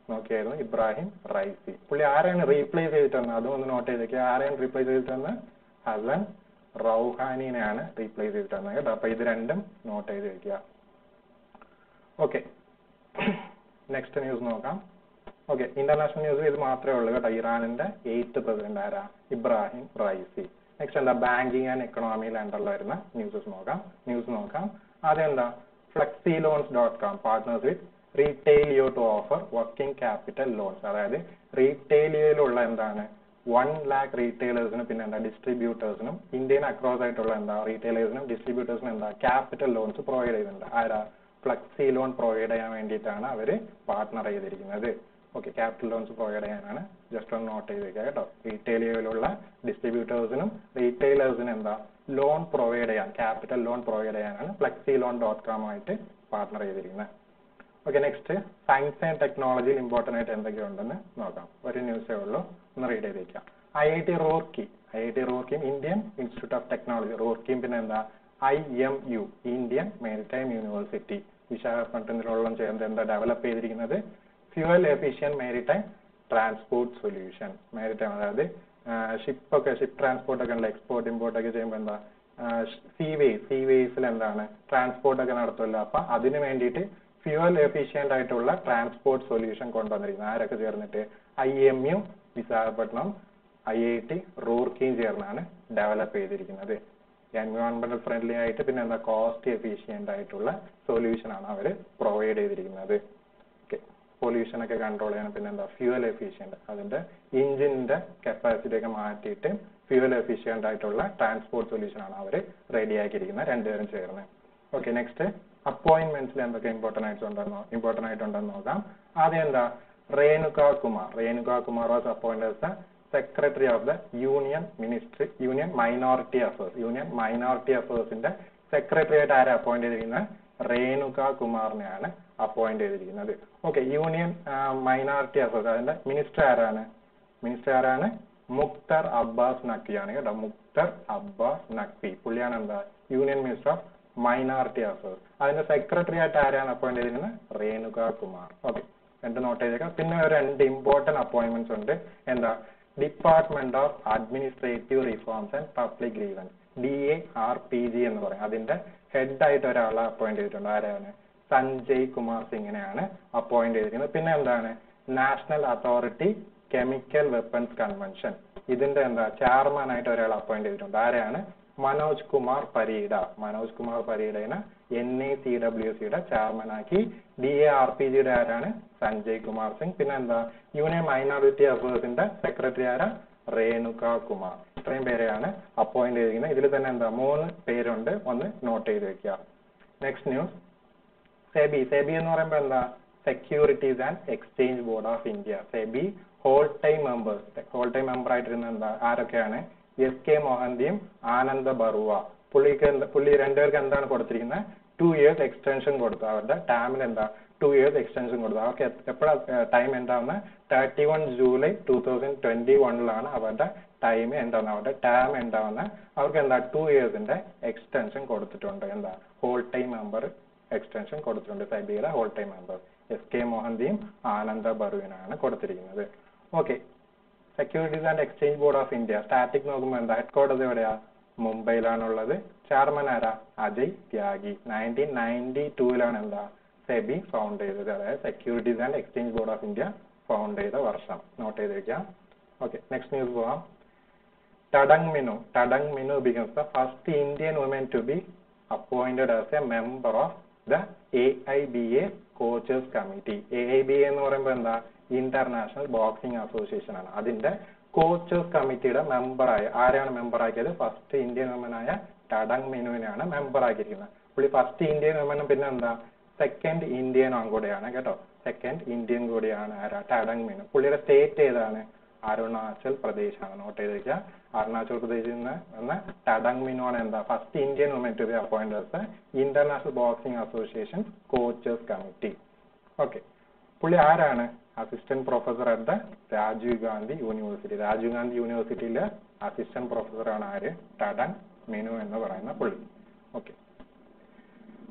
നോക്കിയായിരുന്നു ഇബ്രാഹിം റൈസി പുള്ളി ആരെയാണ് റീപ്ലേസ് ചെയ്തിട്ട് വന്നത് അതും ഒന്ന് നോട്ട് ചെയ്തേക്കുക ആരെയാണ് റീപ്ലേസ് ചെയ്തിട്ട് വന്നത് ഹസൻ റൗഹാനിനെയാണ് റീപ്ലേസ് ചെയ്തിട്ട് വന്നത് കേട്ടോ അപ്പൊ ഇത് രണ്ടും നോട്ട് ചെയ്ത് വെക്കുക ഓക്കെ നെക്സ്റ്റ് ന്യൂസ് നോക്കാം ഓക്കെ ഇന്റർനാഷണൽ ന്യൂസിൽ ഇത് മാത്രമേ ഉള്ളൂ കേട്ടോ ഇറാനിന്റെ എയ്ത്ത് പ്രസിഡന്റ് ആരാ ഇബ്രാഹിം റൈസി നെക്സ്റ്റ് എന്താ ബാങ്കിങ് ആൻഡ് എക്കണോമി ലെൻഡറിൽ വരുന്ന ന്യൂസസ് നോക്കാം ന്യൂസ് നോക്കാം ആദ്യം എന്താ flexi loans dot com partners with Retailio to offer working capital loans അതായത് റീറ്റെയിലിയോയിലുള്ള എന്താണ് വൺ ലാക്ക് റീറ്റെയിലേഴ്സിനും പിന്നെ എന്താ ഡിസ്ട്രിബ്യൂട്ടേഴ്സിനും ഇന്ത്യൻ അക്രോസ് ആയിട്ടുള്ള എന്താ റീറ്റെയിലേഴ്സിനും ഡിസ്ട്രിബ്യൂട്ടേഴ്സിനും എന്താ ക്യാപിറ്റൽ ലോൺസ് പ്രൊവൈഡ് ചെയ്യുന്നുണ്ട് ആരാ ഫ്ലെക്സി ലോൺ പ്രൊവൈഡ് ചെയ്യാൻ വേണ്ടിയിട്ടാണ് അവർ പാർട്ട്ണർ ചെയ്തിരിക്കുന്നത് ഓക്കെ ക്യാപിറ്റൽ ലോൺസ് പ്രൊവൈഡ് ചെയ്യാനാണ് ജസ്റ്റ് ഒന്ന് നോട്ട് ചെയ്ത് വെക്കുക കേട്ടോ റീറ്റെയിലിലുള്ള ഡിസ്ട്രിബ്യൂട്ടേഴ്സിനും റീറ്റെയിലേഴ്സിനും എന്താ ലോൺ പ്രൊവൈഡ് ചെയ്യാൻ ക്യാപിറ്റൽ ലോൺ പ്രൊവൈഡ് ചെയ്യാനാണ് ഫ്ലെക്സി ലോൺ ഡോട്ട് കോമായിട്ട് പാർട്ട്ണർ ചെയ്തിരിക്കുന്നത് ഓക്കെ നെക്സ്റ്റ് സയൻസ് ആൻഡ് ടെക്നോളജിയിൽ ഇമ്പോർട്ടൻ്റ് ആയിട്ട് എന്തൊക്കെ ഉണ്ടെന്ന് നോക്കാം ഒരു ന്യൂസേ ഉള്ളൂ ഒന്ന് റീഡ് ചെയ്ത് വെക്കാം I I T Roorkee I I T റൂർക്കിയും ഇന്ത്യൻ ഇൻസ്റ്റിറ്റ്യൂട്ട് ഓഫ് ടെക്നോളജി റൂർക്കിയും പിന്നെ എന്താ I M U Indian maritime university വിശാഖപട്ടണത്തിലുള്ള ചേർന്ന് എന്താ ഡെവലപ്പ് ചെയ്തിരിക്കുന്നത് fuel efficient maritime transport solution maritime അതായത് ഷിപ്പ് ഒക്കെ ഷിപ്പ് ട്രാൻസ്പോർട്ട് ഒക്കെ ഉള്ള എക്സ്പോർട്ട് ഇമ്പോർട്ട് ഒക്കെ ചെയ്യുമ്പോൾ എന്താ സീ വേസ് സീ വേസിൽ എന്താണ് ട്രാൻസ്പോർട്ട് ഒക്കെ നടത്തുമല്ലോ അപ്പൊ അതിന് വേണ്ടിയിട്ട് ഫ്യൂവൽ എഫിഷ്യന്റ് ആയിട്ടുള്ള ട്രാൻസ്പോർട്ട് സൊല്യൂഷൻ കൊണ്ടുവന്നിരിക്കുന്നത് ആരൊക്കെ ചേർന്നിട്ട് I M U Visakhapatnam I I T റൂർക്കിയും ചേർന്നാണ് ഡെവലപ്പ് ചെയ്തിരിക്കുന്നത് എൻവയോൺമെന്റൽ ഫ്രണ്ട്ലി ആയിട്ട് പിന്നെ എന്താ കോസ്റ്റ് എഫിഷ്യന്റ് ആയിട്ടുള്ള സൊല്യൂഷൻ ആണ് അവർ പ്രൊവൈഡ് ചെയ്തിരിക്കുന്നത് ഓക്കെ പൊല്യൂഷൻ ഒക്കെ കൺട്രോൾ ചെയ്യാൻ പിന്നെ എന്താ ഫ്യൂവൽ എഫിഷ്യന്റ് അതിന്റെ എഞ്ചിന്റെ കപ്പാസിറ്റി ഒക്കെ മാറ്റിയിട്ട് ഫ്യൂവൽ എഫിഷ്യന്റ് ആയിട്ടുള്ള ട്രാൻസ്പോർട്ട് സൊല്യൂഷൻ ആണ് അവർ റെഡിയാക്കിയിരിക്കുന്നത് രണ്ടുപേരും ചേർന്ന് ഓക്കെ നെക്സ്റ്റ് അപ്പോയിന്റ്മെന്റ്സിൽ എന്തൊക്കെ ഇമ്പോർട്ടന്റ് ആയിട്ടുണ്ടെന്നോ ഇമ്പോർട്ടന്റ് ആയിട്ടുണ്ടെന്ന് നോക്കാം ആദ്യം എന്താ Renuka Kumar Renuka Kumar was appointed secretary of the union ministry union minority affairs union minority അഫേഴ്സിന്റെ സെക്രട്ടറി ആയിട്ട് ആരെ അപ്പോയിന്റ് ചെയ്തിരിക്കുന്നത് രേണുക കുമാറിനെയാണ് അപ്പോയിന്റ് ചെയ്തിരിക്കുന്നത് ഓക്കെ യൂണിയൻ മൈനോറിറ്റി അഫേഴ്സ് അതിന്റെ മിനിസ്റ്റർ ആരാണ് മിനിസ്റ്റർ ആരാണ് മുക്തർ അബ്ബാസ് നഖ്വിയാണ് കേട്ടോ മുക്തർ അബ്ബാസ് നഖ്വി പുള്ളിയാണ് എന്താ union minister of minority affairs അതിന്റെ സെക്രട്ടറി ആയിട്ട് ആരാണ് അപ്പോയിന്റ് ചെയ്തിരിക്കുന്നത് രേണുക കുമാർ ഓക്കെ രണ്ട് നോട്ട് ചെയ്തേക്കാം പിന്നെ ഒരു രണ്ട് ഇമ്പോർട്ടന്റ് അപ്പോയിന്റ്മെന്റ്സ് ഉണ്ട് എന്താ department of administrative reforms and public grievance D A R P G എന്ന് പറയും അതിന്റെ ഹെഡ് ആയിട്ട് ഒരാളെ അപ്പോയിന്റ് ചെയ്തിട്ടുണ്ട് ആരാണ് സഞ്ജയ് കുമാർ സിംഗിനെയാണ് അപ്പോയിന്റ് ചെയ്തിരിക്കുന്നത് പിന്നെ എന്താണ് national authority chemical weapons convention ഇതിന്റെ എന്താ ചെയർമാൻ ആയിട്ട് ഒരാൾ അപ്പോയിന്റ് ചെയ്തിട്ടുണ്ട് ആരെയാണ് മനോജ് കുമാർ പരീഡ മനോജ് കുമാർ പരീഡനെ എൻ എ സി ഡബ്ല്യു സിയുടെ ചെയർമാൻ ആക്കി ഡി എ ആർ പി ജിയുടെ ആരാണ് സഞ്ജയ് കുമാർ സിംഗ് പിന്നെ എന്താ യൂണിയൻ മൈനോറിറ്റി അഫേഴ്സിന്റെ സെക്രട്ടറി ആരാ രേണുക കുമാർ ഇത്രയും പേരെയാണ് അപ്പോയിന്റ് ചെയ്തിരിക്കുന്നത് ഇതിൽ തന്നെ എന്താ മൂന്ന് പേരുണ്ട് ഒന്ന് നോട്ട് ചെയ്ത് വെക്കുക നെക്സ്റ്റ് ന്യൂസ് സെബി സെബി എന്ന് പറയുമ്പോൾ എന്താ securities and exchange board of India SEBI whole time members whole time member ആയിട്ടിരുന്ന എന്താ ആരൊക്കെയാണ് എസ് കെ മോഹന്തിയും ആനന്ദ ബറുവ പുള്ളിക്ക് എന്താ പുള്ളി രണ്ടുപേർക്ക് എന്താണ് കൊടുത്തിരിക്കുന്നത് ടു ഇയേഴ്സ് എക്സ്റ്റൻഷൻ കൊടുത്തു അവരുടെ ടൈമിൽ എന്താ ടു ഇയേഴ്സ് എക്സ്റ്റൻഷൻ കൊടുത്തു അവർക്ക് എപ്പോഴാണ് ടൈം എന്താവുന്ന thirty one July two thousand twenty വണ്ണിലാണ് അവരുടെ ടൈം എന്താവുന്നത് അവരുടെ ടൈം എന്താവുന്ന അവർക്ക് എന്താ ടു ഇയേഴ്സിന്റെ എക്സ്റ്റൻഷൻ കൊടുത്തിട്ടുണ്ട് എന്താ ഹോൾ ടൈം മെമ്പർ എക്സ്റ്റൻഷൻ കൊടുത്തിട്ടുണ്ട് സെബിയുടെ whole time member S K മോഹന്തിയും ആനന്ദ ബറുവിനാണ് കൊടുത്തിരിക്കുന്നത് okay securities and exchange board of India static നോക്കുമ്പോൾ എന്താ ഹെഡ് ക്വാർട്ടേഴ്സ് എവിടെയാ മുംബൈയിലാണുള്ളത് ചെയർമാൻ ആരാ അജയ് ത്യാഗി നയൻറ്റീൻ നയൻറ്റി ടൂവിലാണ് എന്താ സെബി ഫൗണ്ട് ചെയ്തത് അതായത് securities and exchange board of India found ചെയ്ത വർഷം നോട്ട് ചെയ്ത് വെക്കാം ഓക്കെ നെക്സ്റ്റ് ന്യൂസ് പോവാം Tadang Minu Tadang Minu becomes the first Indian woman to be appointed as A member of the A I B A coaches committee A I B A എന്ന് പറയുമ്പോൾ എന്താ international boxing association ആണ് അതിന്റെ കോച്ചേഴ്സ് കമ്മിറ്റിയുടെ മെമ്പറായ ആരാണ് മെമ്പർ ആക്കിയത് first Indian വുമനായ ടഡങ് മിനുവിനെയാണ് മെമ്പർ ആക്കിയിരിക്കുന്നത് പുള്ളി ഫസ്റ്റ് ഇന്ത്യൻ വുമനും പിന്നെ എന്താ സെക്കൻഡ് ഇന്ത്യനും കൂടെയാണ് കേട്ടോ സെക്കൻഡ് ഇന്ത്യൻ കൂടിയാണ് ആരാ ടഡങ് മിനു പുള്ളിയുടെ സ്റ്റേറ്റ് ഏതാണ് അരുണാചൽ പ്രദേശ് ആണ് നോട്ട് ചെയ്ത് വെക്കുക അരുണാചൽ പ്രദേശിൽ നിന്ന് വന്ന ടഡങ് മിനു ആണ് എന്താ first Indian woman to be appointed international boxing association coaches committee okay പുള്ളി ആരാണ് assistant professor at the Rajiv Gandhi university Rajiv Gandhi യൂണിവേഴ്സിറ്റിയിലെ അസിസ്റ്റന്റ് പ്രൊഫസർ ആണ് ആര് ടഡങ് മിനു എന്ന് പറയുന്ന പുള്ളി ഓക്കെ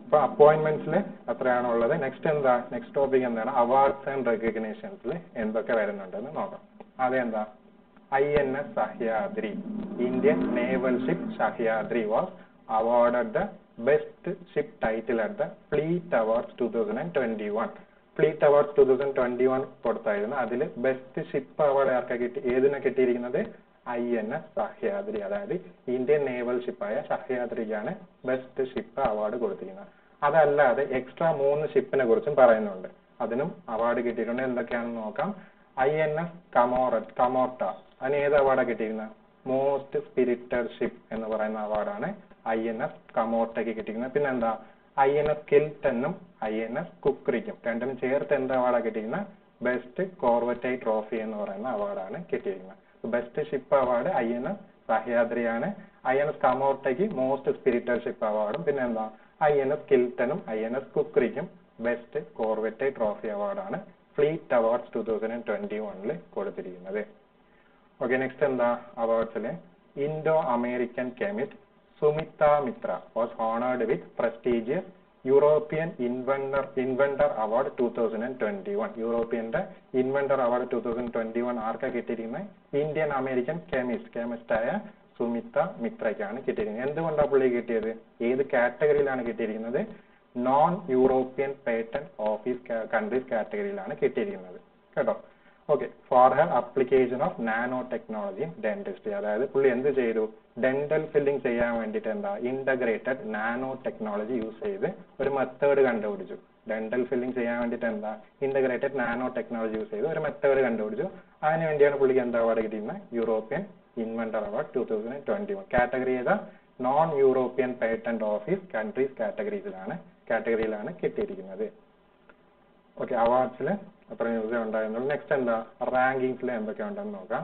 അപ്പൊ അപ്പോയിന്റ്മെന്റ്സിൽ അത്രയാണ് ഉള്ളത് നെക്സ്റ്റ് എന്താ നെക്സ്റ്റ് ടോപ്പിക് എന്താണ് അവാർഡ്സ് ആൻഡ് റെക്കഗ്നേഷൻസിൽ എന്തൊക്കെ വരുന്നുണ്ടെന്ന് നോക്കാം അതെന്താ I N S Sahyadri Indian naval ship Sahyadri was awarded the best ship title at the Fleet Awards 2021. Fleet awards two thousand twenty one കൊടുത്തായിരുന്നു അതിൽ ബെസ്റ്റ് ഷിപ്പ് അവാർഡ് ആർക്കാ കിട്ടി ഏതിനാ കിട്ടിയിരിക്കുന്നത് ഐ എൻ എസ് സഹ്യാദ്രി അതായത് ഇന്ത്യൻ നേവൽ ഷിപ്പായ സഹ്യാദ്രിക്കാണ് ബെസ്റ്റ് ഷിപ്പ് അവാർഡ് കൊടുത്തിരിക്കുന്നത് അതല്ലാതെ എക്സ്ട്രാ മൂന്ന് ഷിപ്പിനെ കുറിച്ചും പറയുന്നുണ്ട് അതിനും അവാർഡ് കിട്ടിയിട്ടുണ്ട് എന്തൊക്കെയാണെന്ന് നോക്കാം ഐ എൻ എസ് കമോറ കമോർട്ട അതിന് ഏത് അവാർഡാണ് കിട്ടിയിരിക്കുന്നത് മോസ്റ്റ് സ്പിരിറ്റഡ് ഷിപ്പ് എന്ന് പറയുന്ന അവാർഡാണ് ഐ എൻ എസ് കമോർട്ടയ്ക്ക് കിട്ടിയിരിക്കുന്നത് പിന്നെന്താ ഐ എൻ എസ് കിൽട്ടനും ഐ എൻ എസ് കുക്രിക്കും രണ്ടിനും ചേർത്ത് എന്ത് അവാർഡാണ് കിട്ടിയിരിക്കുന്നത് ബെസ്റ്റ് കോർവറ്റൈ ട്രോഫി എന്ന് പറയുന്ന അവാർഡാണ് കിട്ടിയിരിക്കുന്നത് best ship award I N S സഹ്യാദ്രിയാണ് ഐ എൻ എസ് കമോർട്ടയ്ക്ക് മോസ്റ്റ് സ്പിരിറ്റഡ് ഷിപ്പ് അവാർഡും പിന്നെ എന്താ ഐ എൻ എസ് കിൽട്ടനും ഐ എൻ എസ് കുക്രിക്കും ബെസ്റ്റ് കോർവറ്റൈ ട്രോഫി അവാർഡാണ് fleet awards two thousand twenty വണ്ണിൽ കൊടുത്തിരിക്കുന്നത് ഓക്കെ നെക്സ്റ്റ് എന്താ അവാർഡ്സിൽ Indo American chemist Sumita Mitra was honoured with prestigious European inventor inventor award two thousand twenty one യൂറോപ്യന്റെ inventor award two thousand twenty one ആർക്കാ കിട്ടിയിരിക്കുന്നത് Indian American chemist chemist ആയ സുമിത മിത്രയ്ക്കാണ് കിട്ടിയിരിക്കുന്നത് എന്തുകൊണ്ടാണ് പുള്ളി കിട്ടിയത് ഏത് കാറ്റഗറിയിലാണ് കിട്ടിയിരിക്കുന്നത് non European patent office countries കാറ്റഗറിയിലാണ് കിട്ടിയിരിക്കുന്നത് കേട്ടോ okay for her application of nano technology dentistry അതായത് പുള്ളി എന്ത് ചെയ്തു ഡെന്റൽ ഫില്ലിംഗ് ചെയ്യാൻ വേണ്ടിയിട്ട് എന്താ ഇന്റഗ്രേറ്റഡ് നാനോ ടെക്നോളജി യൂസ് ചെയ്ത് ഒരു മെത്തേഡ് കണ്ടുപിടിച്ചു ഡെന്റൽ ഫില്ലിംഗ് ചെയ്യാൻ വേണ്ടിയിട്ട് എന്താ ഇന്റഗ്രേറ്റഡ് നാനോ ടെക്നോളജി യൂസ് ചെയ്ത് ഒരു മെത്തേഡ് കണ്ടുപിടിച്ചു അതിന് വേണ്ടിയാണ് പുള്ളിക്ക് എന്താ അവാർഡ് കിട്ടിയിരുന്നത് European inventor award two thousand twenty one category ഏതാ non European patent office countries കാറ്റഗറീസിലാണ് കാറ്റഗറിയിലാണ് കിട്ടിയിരിക്കുന്നത് ഓക്കെ അവാർഡ്സിൽ അത്ര ന്യൂസേ ഉണ്ടായിരുന്നുള്ളൂ നെക്സ്റ്റ് എന്താ റാങ്കിങ്സിൽ എന്തൊക്കെ ഉണ്ടെന്ന് നോക്കാം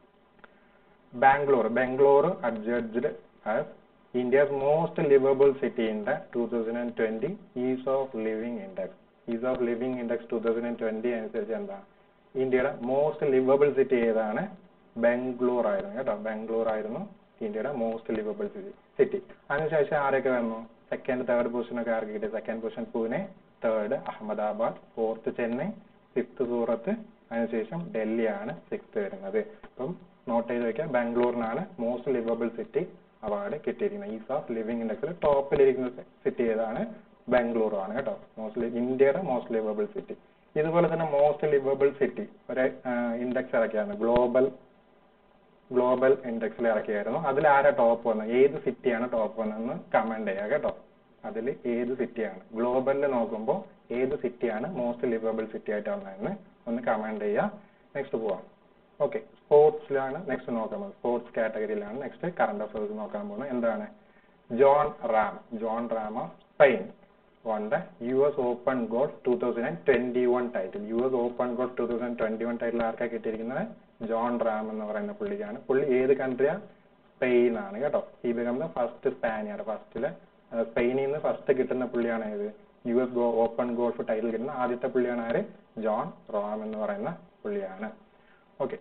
Bangalore Bangalore adjudged as India's most liveable city in the two thousand and twenty ease of living index ease of living index two thousand and twenty അനുസരിച്ച് എന്താ ഇന്ത്യയുടെ മോസ്റ്റ് ലിവബിൾ സിറ്റി ഏതാണ് ബാംഗ്ലൂർ ആയിരുന്നു കേട്ടോ ബാംഗ്ലൂർ ആയിരുന്നു ഇന്ത്യയുടെ മോസ്റ്റ് ലിവബിൾ സിറ്റി സിറ്റി അതിനുശേഷം ആരൊക്കെ വന്നു സെക്കൻഡ് തേർഡ് പൊസിഷൻ ഒക്കെ ആർക്ക് കിട്ടി second position Pune third Ahmedabad fourth Chennai fifth Surat അതിനുശേഷം ഡൽഹിയാണ് സിക്സ്ത് വരുന്നത് അപ്പം നോട്ട് ചെയ്ത് വെക്കുക ബാംഗ്ലൂരിനാണ് മോസ്റ്റ് ലിവബിൾ സിറ്റി അവാർഡ് കിട്ടിയിരിക്കുന്നത് ഈസ് ഓഫ് ലിവിംഗ് ഇൻഡെക്സിൽ ടോപ്പിലിരിക്കുന്ന സിറ്റി ഏതാണ് ബാംഗ്ലൂർ ആണ് കേട്ടോ മോസ്റ്റ് ഇന്ത്യയുടെ മോസ്റ്റ് ലിവബിൾ സിറ്റി ഇതുപോലെ തന്നെ മോസ്റ്റ് ലിവബിൾ സിറ്റി ഒരു ഇൻഡെക്സ് ഇറക്കിയാണ് ഗ്ലോബൽ ഗ്ലോബൽ ഇൻഡെക്സിൽ ഇറക്കിയായിരുന്നു അതിൽ ആരാ ടോപ്പ് വന്നത് ഏത് സിറ്റിയാണ് ടോപ്പ് വന്നതെന്ന് കമന്റ് ചെയ്യുക കേട്ടോ അതിൽ ഏത് സിറ്റിയാണ് ഗ്ലോബലിൽ നോക്കുമ്പോൾ ഏത് സിറ്റിയാണ് മോസ്റ്റ് ലിവബിൾ സിറ്റി ആയിട്ട് വന്നതെന്ന് ഒന്ന് കമന്റ് ചെയ്യുക നെക്സ്റ്റ് പോവാം ഓക്കെ സ്പോർട്സിലാണ് നെക്സ്റ്റ് നോക്കാൻ പോകുന്നത് സ്പോർട്സ് കാറ്റഗറിയിലാണ് നെക്സ്റ്റ് കറണ്ട് അഫയേഴ്സ് നോക്കാൻ പോകുന്നത് എന്താണ് Jon Rahm Jon Rahm of Spain won the US Open Golf 2021 title U S open golf two thousand twenty one title ആർക്കാ കിട്ടിയിരിക്കുന്നത് ജോൺ റാം എന്ന് പറയുന്ന പുള്ളിക്കാണ് പുള്ളി ഏത് കൺട്രിയാ സ്പെയിൻ ആണ് കേട്ടോ ഈ ബിക്കം ദ ഫസ്റ്റ് സ്പാനിയർ ഫസ്റ്റില് സ്പെയിനിൽ നിന്ന് ഫസ്റ്റ് കിട്ടുന്ന പുള്ളിയാണ് ഏത് U S open golf title കിട്ടുന്ന ആദ്യത്തെ പുള്ളിയാണ് ആര് ജോൺ റാം എന്ന് പറയുന്ന പുള്ളിയാണ് okay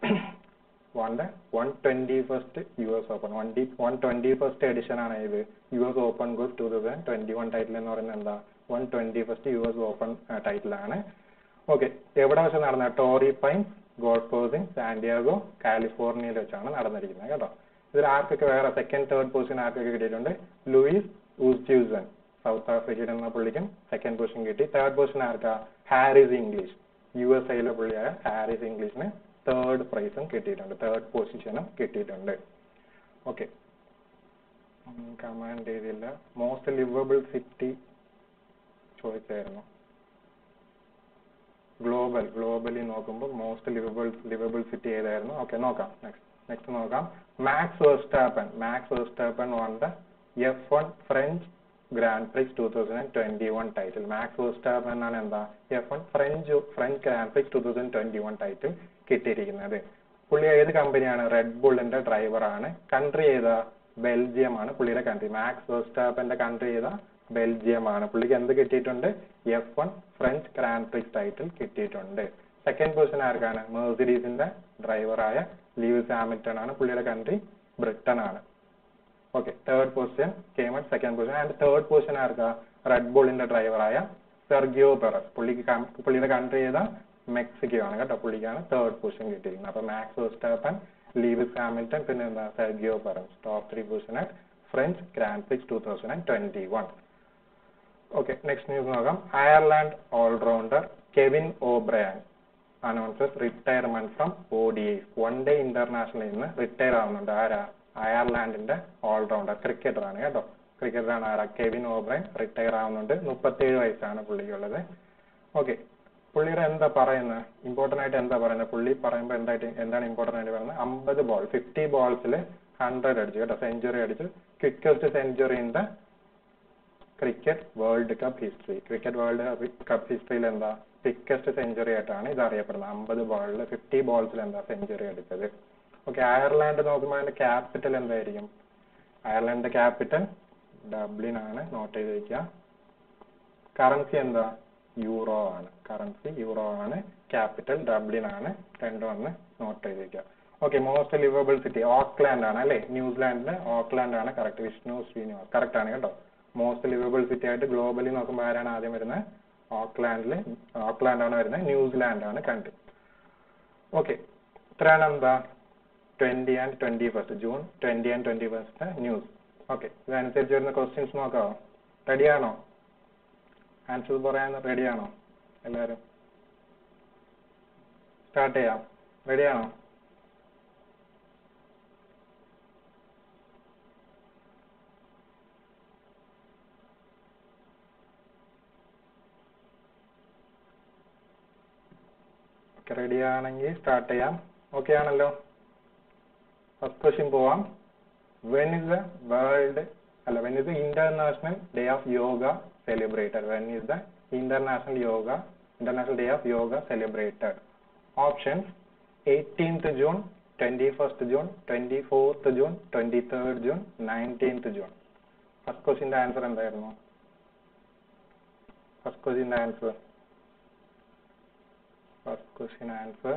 one one twenty first U S open one D one twenty first edition ആണ് ഇത് U S open golf two thousand twenty one title എന്ന് പറയുന്നത് എന്താ one twenty first U S open ടൈറ്റിലാണ് okay എവിടെ വെച്ച് നടന്ന Torrey Pines golf course in Santiago കാലിഫോർണിയയിൽ വെച്ചാണ് നടന്നിരിക്കുന്നത് കേട്ടോ ഇതിൽ ആർക്കൊക്കെ വേറെ സെക്കൻഡ് തേർഡ് പൊസിഷൻ ആർക്കൊക്കെ കിട്ടിയിട്ടുണ്ട് ലൂയിസ് ഊസ്റ്റ്യൂസൺ സൗത്ത് ആഫ്രിക്കയിൽ എന്ന പുള്ളിക്കും സെക്കൻഡ് പൊസിഷൻ കിട്ടി തേർഡ് പൊസിഷൻ ആർക്കാ ഹാരിസ് ഇംഗ്ലീഷ് യു എസ് ഐയിലെ പുള്ളിയായ ഹാരിസ് ഇംഗ്ലീഷിന് തേർഡ് പ്രൈസും കിട്ടിയിട്ടുണ്ട് തേർഡ് പൊസിഷനും കിട്ടിയിട്ടുണ്ട് ഓക്കെ കമാൻഡ് ചെയ്തില്ല മോസ്റ്റ് ലിവബിൾ സിറ്റി ചോദിച്ചായിരുന്നു ഗ്ലോബൽ ഗ്ലോബലി നോക്കുമ്പോൾ മോസ്റ്റ് ലിവബിൾ ലിവബിൾ സിറ്റി ഏതായിരുന്നു ഓക്കെ നോക്കാം നെക്സ്റ്റ് നെക്സ്റ്റ് നോക്കാം Max Verstappen Max Verstappen won the F one French grand prix two thousand twenty one title Max Verstappen ആണ് എന്താ F one French French grand prix two thousand twenty one title കിട്ടിയിരിക്കുന്നത് പുള്ളി ഏത് കമ്പനിയാണ് red ബുള്ളിന്റെ ഡ്രൈവറാണ് country ഏതാ Belgium ആണ് പുള്ളിയുടെ കൺട്രി മാക്സ് വെർസ്റ്റാപ്പന്റെ കൺട്രി ഏതാ ബെൽജിയം ആണ് പുള്ളിക്ക് എന്ത് കിട്ടിയിട്ടുണ്ട് F one French grand prix title കിട്ടിയിട്ടുണ്ട് സെക്കൻഡ് പൊസിഷൻ ആർക്കാണ് മെർസിഡീസിന്റെ ഡ്രൈവറായ ലീവ്സ് ഹാമിൽട്ടൺ ആണ് പുള്ളിയുടെ കൺട്രി ബ്രിട്ടൻ ആണ് okay third position came at second position and third position ആർക്കാ റെഡ് ബുള്ളിന്റെ ഡ്രൈവറായ സെർഗിയോ പെറസ് പുള്ളിക്ക് കം- പുള്ളിയുടെ കൺട്രി ചെയ്ത മെക്സിക്കോ ആണ് കേട്ടോ പുള്ളിക്കാണ് തേർഡ് പൊസിഷൻ കിട്ടിയിരിക്കുന്നത് അപ്പൊ മാക്സ് വെസ്റ്റാപ്പൻ ലീവിസ് ഹാമിൽട്ടൺ പിന്നെ എന്താ Sergio Perez top three position at French grand prix two thousand and twenty one okay next news നോക്കാം Ireland all rounder Kevin O'Brien announces retirement from O D I one day ഇന്റർനാഷണലിൽ നിന്ന് retire ആവുന്നുണ്ട് ആരാ അയർലാൻഡിന്റെ allrounder cricketer ആണ് കേട്ടോ cricketer ആണ് ആരാ Kevin ഓബ്രയൻ retire ആവുന്നുണ്ട് മുപ്പത്തേഴ് വയസ്സാണ് പുള്ളിക്കുള്ളത് ഓക്കെ പുള്ളിയുടെ എന്താ പറയുന്നത് ഇമ്പോർട്ടന്റ് ആയിട്ട് എന്താ പറയുന്നത് പുള്ളി പറയുമ്പോൾ എന്തായിട്ട് എന്താണ് ഇമ്പോർട്ടന്റ് ആയിട്ട് പറയുന്നത് അമ്പത് ബോൾ ഫിഫ്റ്റി ബോൾസിൽ ഹൺഡ്രഡ് അടിച്ചു കേട്ടോ സെഞ്ചുറി അടിച്ചു quickest century in the cricket world cup history cricket world cup ഹിസ്റ്ററിയിൽ എന്താ തിക്കസ്റ്റ് സെഞ്ചുറി ആയിട്ടാണ് ഇത് അറിയപ്പെടുന്നത് അമ്പത് ബോളിൽ ഫിഫ്റ്റി ബോൾസിൽ എന്താ സെഞ്ചുറി അടിച്ചത് ഓക്കെ അയർലാൻഡ് നോക്കുമ്പോൾ അതിന്റെ ക്യാപിറ്റൽ എന്തായിരിക്കും അയർലാൻഡിന്റെ ക്യാപിറ്റൽ ഡബ്ലിൻ ആണ് നോട്ട് ചെയ്ത് വെക്കുക കറൻസി എന്താ യൂറോ ആണ് കറൻസി യൂറോ ആണ് ക്യാപിറ്റൽ ഡബ്ലിൻ ആണ് രണ്ടും ഒന്ന് നോട്ട് ചെയ്ത് വെക്കുക okay most liveable city Auckland ആണ് അല്ലേ ന്യൂസിലാൻഡിന്റെ ഓക്ലാൻഡ് ആണ് കറക്റ്റ് വിഷ്ണു ശ്രീനിവാസ് കറക്റ്റ് ആണ് കേട്ടോ മോസ്റ്റ് ലിവബിൾ സിറ്റി ആയിട്ട് ഗ്ലോബലി നോക്കുമ്പോൾ ആരാണ് ആദ്യം വരുന്നത് ഓക്ലാൻഡിൽ ഓക്ലാൻഡ് ആണ് വരുന്നത് ന്യൂസിലാൻഡ് ആണ് കൺട്രി ഓക്കെ ഇത്രയാണ് എന്താ twenty and twenty first June twenty and twenty first news okay ഇതനുസരിച്ച് വരുന്ന ക്വസ്റ്റ്യൻസ് നോക്കാവോ റെഡിയാണോ ആൻസർ പറയാൻ റെഡിയാണോ എല്ലാവരും സ്റ്റാർട്ട് ചെയ്യാം റെഡിയാണോ ഓക്കെ റെഡി ആണെങ്കിൽ സ്റ്റാർട്ട് ചെയ്യാം ഓക്കെ ആണല്ലോ ഫസ്റ്റ് ക്വസ്റ്റ്യൻ പോവാം വെൻ ഇസ് ദ വേൾഡ് അല്ല when is the international day of yoga celebrated when is the international yoga international day of yoga celebrated options eighteenth June twenty first June twenty fourth June twenty third June nineteenth June first ക്വസ്റ്റിന്റെ answer എന്തായിരുന്നു first ക്വസ്റ്റിന്റെ answer first question answer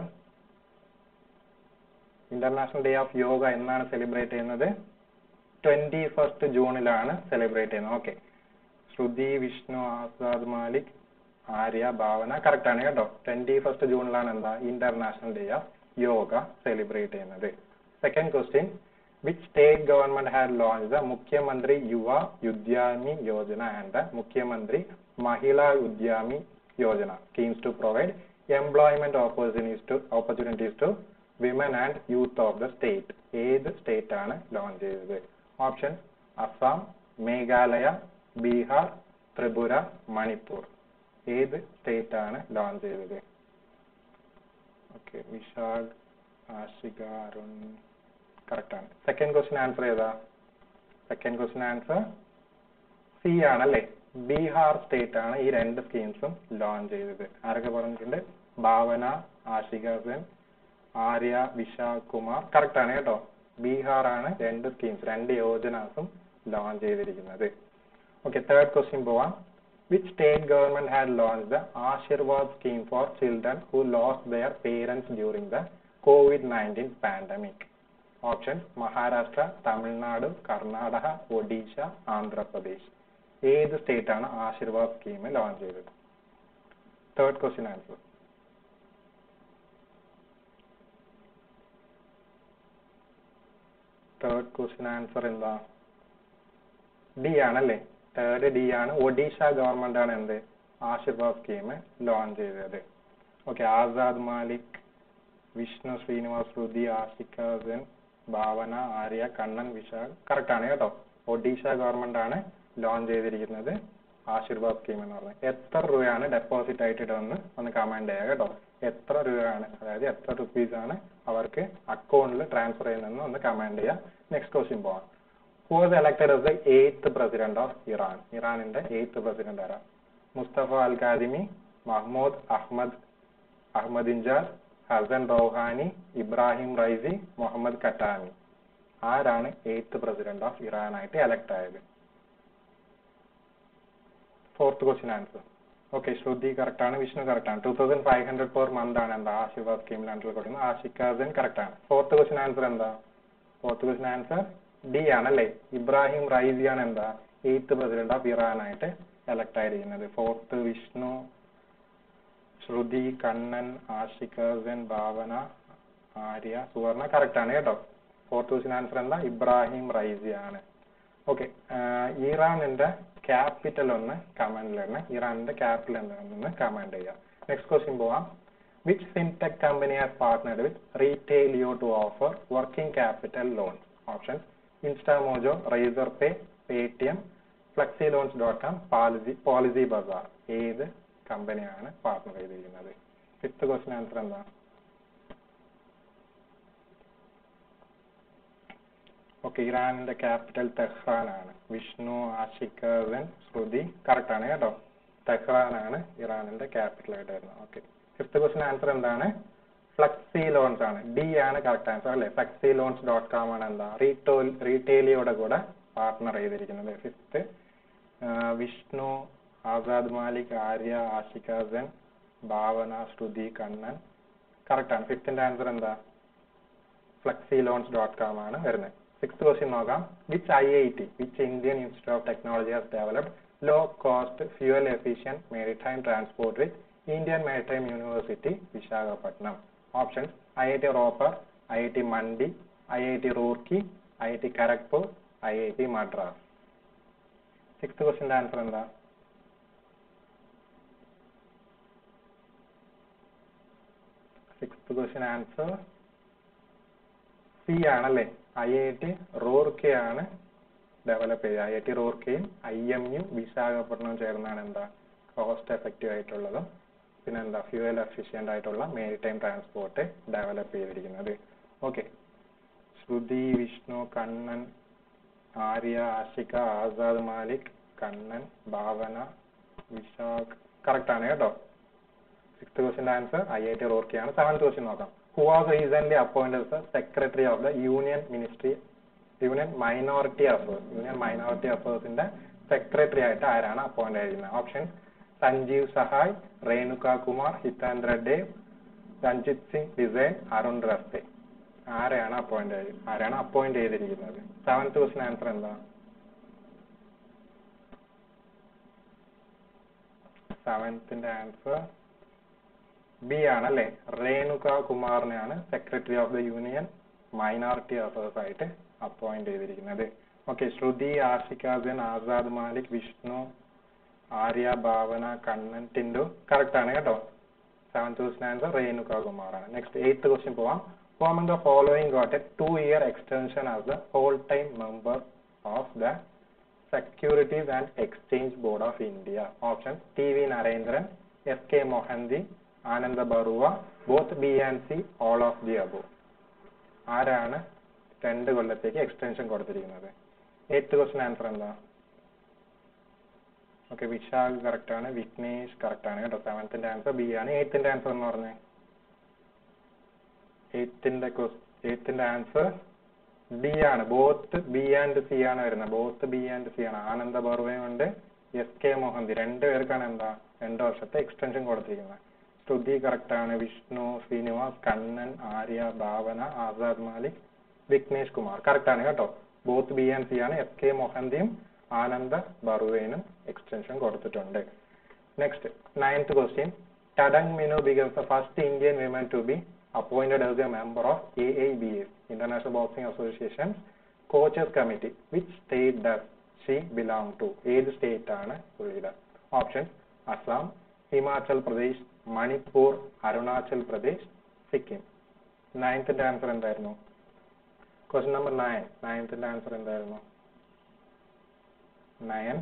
international day of yoga എന്നാണ് celebrate ചെയ്യുന്നത് twenty first ജൂണിലാണ് celebrate ചെയ്യുന്നത് okay Shruti Vishnu Azad Malik Arya Bhavana correct ആണ് കേട്ടോ twenty first ജൂണിലാണ് എന്താ international day of yoga celebrate ചെയ്യുന്നത് second question which state government had launch the Mukhyamantri Yuva Udyami Yojana and the Mukhyamantri Mahila Udyami Yojana schemes to provide employment opportunities to opportunities to women and youth of the state ഏത് state ആണ് launch ചെയ്തത് option Assam Meghalaya Bihar Tripura Manipur ഏത് state ആണ് launch ചെയ്തത് okay Vishakh Ashika Arun correct ആണ് second question answer ഏതാ second question answer C ആണല്ലേ Bihar state ആണ് ഈ രണ്ട് സ്കീംസും ലോഞ്ച് ചെയ്തത് ആരൊക്കെ പറഞ്ഞിട്ടുണ്ട് ഭാവന ആഷിക സെൻ ആര്യ വിശാഖ് കുമാർ കറക്റ്റ് ആണ് കേട്ടോ ബീഹാർ ആണ് രണ്ട് സ്കീംസ് രണ്ട് യോജനാസും ലോഞ്ച് ചെയ്തിരിക്കുന്നത് ഓക്കെ തേർഡ് ക്വസ്റ്റ്യൻ പോവാം which state government had launch the Ashirvad scheme for children who lost their parents during the COVID nineteen pandemic option Maharashtra Tamil Nadu Karnataka Odisha Andhra Pradesh ഏത് സ്റ്റേറ്റ് ആണ് ആശീർവാദ് സ്കീം ലോഞ്ച് ചെയ്തത് third question answer third question answer എന്താ D ആണല്ലേ third D ആണ് Odisha government ആണ് എന്ത് Ashirvad scheme launch ചെയ്തത് okay Azad Malik Vishnu Srinivas Shruti Ashika Sen Bhavana Arya Kannan Vishal correct ആണ് കേട്ടോ ഒഡീഷ ഗവൺമെന്റ് ആണ് ലോഞ്ച് ചെയ്തിരിക്കുന്നത് ആശീർവാദ് സ്കീം എന്ന് പറഞ്ഞത് എത്ര രൂപയാണ് ഡെപ്പോസിറ്റ് ആയിട്ട് ഇടുമെന്ന് ഒന്ന് കമന്റ് ചെയ്യുക കേട്ടോ എത്ര രൂപയാണ് അതായത് എത്ര റുപ്പീസ് ആണ് അവർക്ക് അക്കൗണ്ടിൽ ട്രാൻസ്ഫർ ചെയ്യുന്നതെന്ന് ഒന്ന് കമന്റ് ചെയ്യുക നെക്സ്റ്റ് ക്വസ്റ്റ്യൻ പോവാം who was elected as the eighth president of Iran ഇറാനിന്റെ എയ്ത്ത് പ്രസിഡന്റ് ആരാ Mustafa al Kadhimi Mahmoud Ahmad Ahmadinejad Hassan Rouhani Ebrahim Raisi Mohammad Khatami ആരാണ് എയ്ത്ത് പ്രസിഡന്റ് ഓഫ് ഇറാൻ ആയിട്ട് elect ആയത് fourth question answer okay Shruti correct ആണ് Vishnu correct ആണ് two thousand five hundred per month ആണ് എന്താ ആശീർവാദ് സ്കീമിൽ under കൊടുക്കുന്നത് ആഷിഖാസൻ കറക്റ്റ് ആണ് ഫോർത്ത് ക്വസ്റ്റ്യൻ ആൻസർ എന്താ ഫോർത്ത് ക്വസ്റ്റ്യൻ ആൻസർ ഡി ആണല്ലേ ഇബ്രാഹിം റൈസി ആണ് എന്താ എയ്ത്ത് പ്രസിഡന്റ് ഓഫ് ഇറാൻ ആയിട്ട് എലക്ട് ആയിരിക്കുന്നത് ഫോർത്ത് വിഷ്ണു ശ്രുതി കണ്ണൻ ആഷിക സെൻ ഭാവന ആര്യ സുവർണ കറക്റ്റ് ആണ് കേട്ടോ ഫോർത്ത് ക്വസ്റ്റ്യൻ ആൻസർ എന്താ ഇബ്രാഹിം റൈസി ആണ് ഓക്കെ ഇറാനിന്റെ ക്യാപിറ്റൽ ഒന്ന് കമന്റിൽ ഇടണം ഇറാനിന്റെ ക്യാപിറ്റൽ എന്താണെന്ന് കമന്റ് ചെയ്യാം നെക്സ്റ്റ് ക്വസ്റ്റ്യൻ പോവാം which fintech company has partnered with Retailio to offer working capital loan option Instamojo Razorpay Paytm Flexi loans dot com policy policy Policybazaar ഏത് കമ്പനിയാണ് പാർട്ട്ണർ ചെയ്തിരിക്കുന്നത് ഫിഫ്ത്ത് ക്വസ്റ്റ്യൻ ആൻസർ എന്താ okay ഇറാനിന്റെ capital Tehran ആണ് വിഷ്ണു ആഷിഖൻ ശ്രുതി correct ആണ് കേട്ടോ Tehran ആണ് ഇറാനിന്റെ capital ആയിട്ട് വരുന്നത് ഓക്കെ ഫിഫ്ത്ത് ക്വസ്റ്റ്യൻ ആൻസർ എന്താണ് ഫ്ലക്സി ലോൺസ് ആണ് ഡി ആണ് കറക്റ്റ് ആൻസർ അല്ലേ ഫ്ലക്സി ലോൺസ് ഡോട്ട് കോം ആണ് എന്താ റീറ്റോൽ റീറ്റെയിലിയോടെ കൂടെ പാർട്ട്ണർ ചെയ്തിരിക്കുന്നത് ഫിഫ്ത്ത് വിഷ്ണു ആസാദ് മാലിക് ആര്യ ആഷിക സെൻ ഭാവന ശ്രുതി കണ്ണൻ കറക്റ്റ് ആണ് ഫിഫ്ത്തിന്റെ ആൻസർ എന്താ ഫ്ലക്സി ലോൺസ് ഡോട്ട് കോം ആണ് വരുന്നത് സിക്സ് ക്വസ്റ്റ്യൻ നോക്കാം which I I T which Indian institute of Technology has developed low cost fuel efficient maritime transport with Indian Maritime University Visakhapatnam options I I T Ropar I I T Mandi I I T Roorkee I I T Kharagpur I I T Madras six ക്വസ്റ്റിന്റെ answer എന്താ six question answer C ആണല്ലേ I I T റൂർക്കയാണ് develop ചെയ്തത് I I T റൂർക്കയും I M U വിശാഖപട്ടണവും ചേർന്നാണ് എന്താ cost effective ആയിട്ടുള്ളതും പിന്നെ എന്താ ഫ്യൂവൽ എഫിഷ്യന്റ് ആയിട്ടുള്ള മെരിടൈം ട്രാൻസ്പോർട്ട് ഡെവലപ്പ് ചെയ്തിരിക്കുന്നത് ഓക്കെ ശ്രുതി വിഷ്ണു കണ്ണൻ ആര്യ ആഷിക ആസാദ് മാലിക് കണ്ണൻ ഭാവന വിശാഖ് കറക്റ്റ് ആണ് കേട്ടോ സിക്സ്ത് ക്വസ്റ്റിന്റെ ആൻസർ ഐ ഐ ടി റോർക്കിയാണ് സെവൻത് ക്വസ്റ്റ്യൻ നോക്കാം who was recent appointed secretary of the union ministry union minority affairs union minority അഫേഴ്സിന്റെ സെക്രട്ടറി ആയിട്ട് ആരാണ് അപ്പോയിന്റ് ആയിരിക്കുന്നത് ഓപ്ഷൻ സഞ്ജീവ് സഹായ് രേണുക കുമാർ ഹിതേന്ദ്ര ദേവ് രഞ്ജിത് സിംഗ് ഡിസൈൻ അരുൺ റസ്തെ ആരെയാണ് അപ്പോയിന്റ് ആരാണ് അപ്പോയിന്റ് ചെയ്തിരിക്കുന്നത് സെവൻത് ക്വസ്റ്റ്യൻ ആൻസർ എന്താ സെവൻത്തിന്റെ ആൻസർ ബി ആണല്ലേ രേണുക കുമാറിനെയാണ് secretary of the union minority affairs ആയിട്ട് അപ്പോയിന്റ് ചെയ്തിരിക്കുന്നത് ഓക്കെ ശ്രുതി ആഷികാസൻ ആസാദ് മാലിക് വിഷ്ണു ആര്യ ഭാവന കണ്ണൻ ടിൻഡു കറക്റ്റ് ആണ് കേട്ടോ സെവൻത് ക്വസ്റ്റ്യൻ ആൻസർ രേണുക കുമാറാണ് നെക്സ്റ്റ് എയ്ത്ത് ക്വസ്റ്റ്യൻ പോവാം from the following got a two year extension as the whole time member of the securities and exchange board of India option T V Narendran S K Mohanty Ananta Barua both B and C all of the above ആരാണ് രണ്ട് കൊല്ലത്തേക്ക് extension കൊടുത്തിരിക്കുന്നത് eighth question answer എന്താ okay Vishakh correct ആണ് Vignesh correct ആണ് കേട്ടോ സെവൻത്തിന്റെ answer B ആണ് എയ്ത്തിന്റെ answer എന്ന് പറഞ്ഞേ എയ്ത്തിന്റെ എയ്ത്തിന്റെ ആൻസർ ഡി ആണ് ബോത്ത് ബി ആൻഡ് സി ആണ് വരുന്നത് ബോത്ത് ബി ആൻഡ് സി ആണ് ആനന്ദ ബർവയും ഉണ്ട് എസ് കെ മോഹന്തി രണ്ടുപേർക്കാണ് എന്താ രണ്ട് വർഷത്തെ എക്സ്റ്റൻഷൻ കൊടുത്തിരിക്കുന്നത് ശ്രുതി കറക്റ്റ് ആണ് വിഷ്ണു ശ്രീനിവാസ് കണ്ണൻ ആര്യ ഭാവന ആസാദ് മാലിക് വിഘ്നേഷ് കുമാർ കറക്റ്റ് ആണ് കേട്ടോ ബോത്ത് ബി ആൻഡ് സി ആണ് എസ് കെ മൊഹന്തിയും ആനന്ദ ബറുവേനും എക്സ്റ്റൻഷൻ കൊടുത്തിട്ടുണ്ട് next ninth question Tadang Minu becomes the first Indian women to be appointed as a member of AIBA, International Boxing Association Coaches Committee. Which state does she belong to? ഏത് state ആണ് പുള്ളിയുടെ option Assam Himachal Pradesh Manipur Arunachal Pradesh Sikkim നയൻത്തിന്റെ answer എന്തായിരുന്നു question number nine നയൻത്തിന്റെ answer എന്തായിരുന്നു nine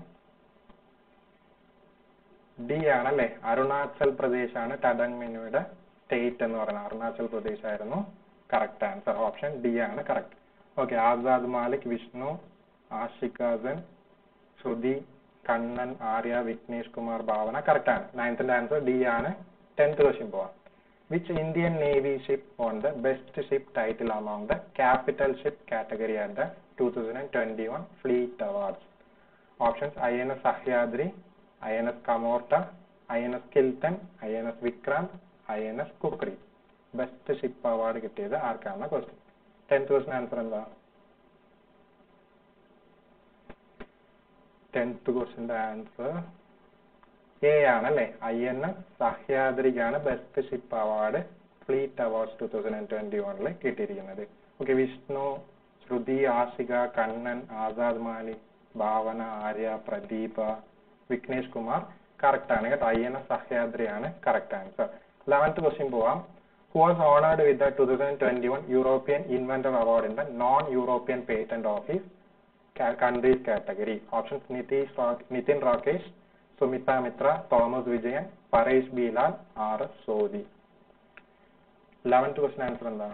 D ആണല്ലേ അരുണാചൽ പ്രദേശ് ആണ് ടഡങ് മെനുയുടെ state എന്ന് പറയുന്നത് അരുണാചൽ പ്രദേശ് ആയിരുന്നു കറക്റ്റ് ആൻസർ ഓപ്ഷൻ ഡി ആണ് correct okay Azad Malik Vishnu Ashika Sen Shruti Kannan Arya Vignesh Kumar Bhavana correct ആണ് നയൻത്തിന്റെ ആൻസർ ഡി ആണ് ടെൻത്ത് ക്വസ്റ്റ്യൻ പോവാം which Indian navy ship won the best ship title among the capital ship category at the two thousand twenty one fleet awards options I N S Sahyadri I N S Kamorta I N S Kiltan I N S Vikrant I N S Khukri best ship award കിട്ടിയത് ആർക്കാണ് question tenth question answer എന്താ tenth ക്വസ്റ്റ്യന്റെ answer A ആണ് അല്ലേ I N S സഹ്യാദ്രിക്കാണ് best ship award fleet awards two thousand twenty വണ്ണിൽ കിട്ടിയിരിക്കുന്നത് okay Vishnu Shruti Ashika Kannan Azad Malik Bhavana Arya Pradeepa Vignesh Kumar correct ആണ് കേട്ടോ ഐ എൻ എസ് സഹ്യാദ്രിയാണ് കറക്റ്റ് ആൻസർ ലെവൻത്ത് ക്വസ്റ്റ്യൻ പോവാം who was honored with the 2021 European Inventor Award in the non-European Patent Office ca- countries category. Options Nitish Ra- Nitin Rakesh, Sumita Mitra, Thomas Vijayan, Paresh Bilal, R. Sodhi. 11th question answer എന്താ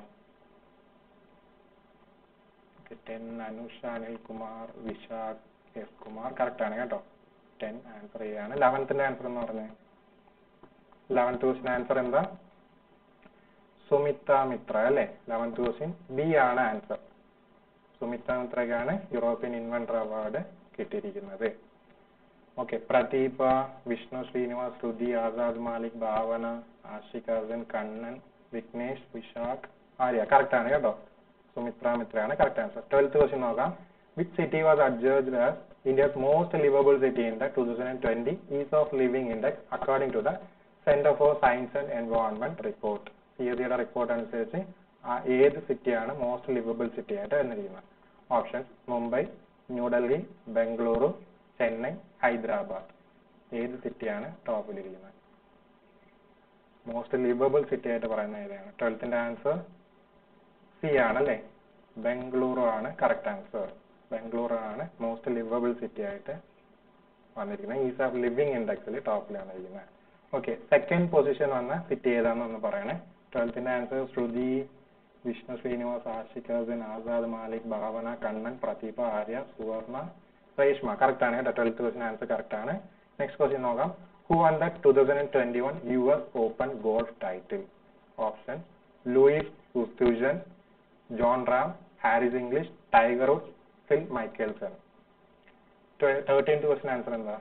ten Anusha Anil Kumar Vishakh S Kumar correct ആണ് കേട്ടോ ten answer ചെയ്യാണ് ലെവൻത്തിന്റെ answer എന്ന് പറഞ്ഞത് eleventh question answer എന്താ സുമിത്ത മിത്ര അല്ലേ eleventh question B ആണ് answer Sumita മിത്രയ്ക്കാണ് യൂറോപ്യൻ ഇൻവെന്റർ അവാർഡ് കിട്ടിയിരിക്കുന്നത് ഓക്കെ പ്രദീപ വിഷ്ണു ശ്രീനിവാസ് ശ്രുതി ആസാദ് മാലിക് ഭാവന ആഷിക് അർജുൻ കണ്ണൻ വിഘ്നേഷ് വിശാഖ് ആര്യ കറക്റ്റ് ആണ് കേട്ടോ സുമിത്ര മിത്രയാണ് കറക്റ്റ് ആൻസർ ട്വൽത്ത് ക്വസ്റ്റ്യൻ നോക്കാം which city was adjudged as India's most liveable city in the two thousand twenty ease of living index according to the centre for science and environment report C S സിയുടെ report അനുസരിച്ച് ആ ഏത് സിറ്റിയാണ് most liveable city ആയിട്ട് വന്നിരിക്കുന്നത് options Mumbai New Delhi Bengaluru Chennai Hyderabad ഏത് സിറ്റിയാണ് ടോപ്പിലിരിക്കുന്നത് most liveable city ആയിട്ട് പറയുന്നത് ഏതാണ് ട്വൽത്തിന്റെ ആൻസർ സി ആണല്ലേ ബംഗളൂരു ആണ് കറക്റ്റ് ആൻസർ ബംഗളൂരു ആണ് മോസ്റ്റ് ലിവബിൾ സിറ്റി ആയിട്ട് വന്നിരിക്കുന്നത് ഈസ് ഓഫ് ലിവിംഗ് ഇൻഡെക്സിൽ ടോപ്പിലാണ് ഇരിക്കുന്നത് ഓക്കെ സെക്കൻഡ് പൊസിഷൻ വന്ന സിറ്റി ഏതാണെന്നൊന്ന് പറയണേ ട്വൽത്തിന്റെ ആൻസർ ശ്രുതി വിഷ്ണു ശ്രീനിവാസ് ആഷിക് അർജുൻ ആസാദ് മാലിക് ഭാവന കണ്ണൻ പ്രദീപ ആര്യ സുവർണ രേഷ്മ കറക്റ്റ് ആണ് കേട്ടോ ട്വൽത്ത് ക്വസ്റ്റ്യൻ ആൻസർ കറക്റ്റ് ആണ് നെക്സ്റ്റ് ക്വസ്റ്റ്യൻ നോക്കാം who won the two thousand twenty one U S open golf title option Louis Oosthuizen Jon Rahm Harris English Tiger Woods Phil Mickelson thirteenth question answer എന്താ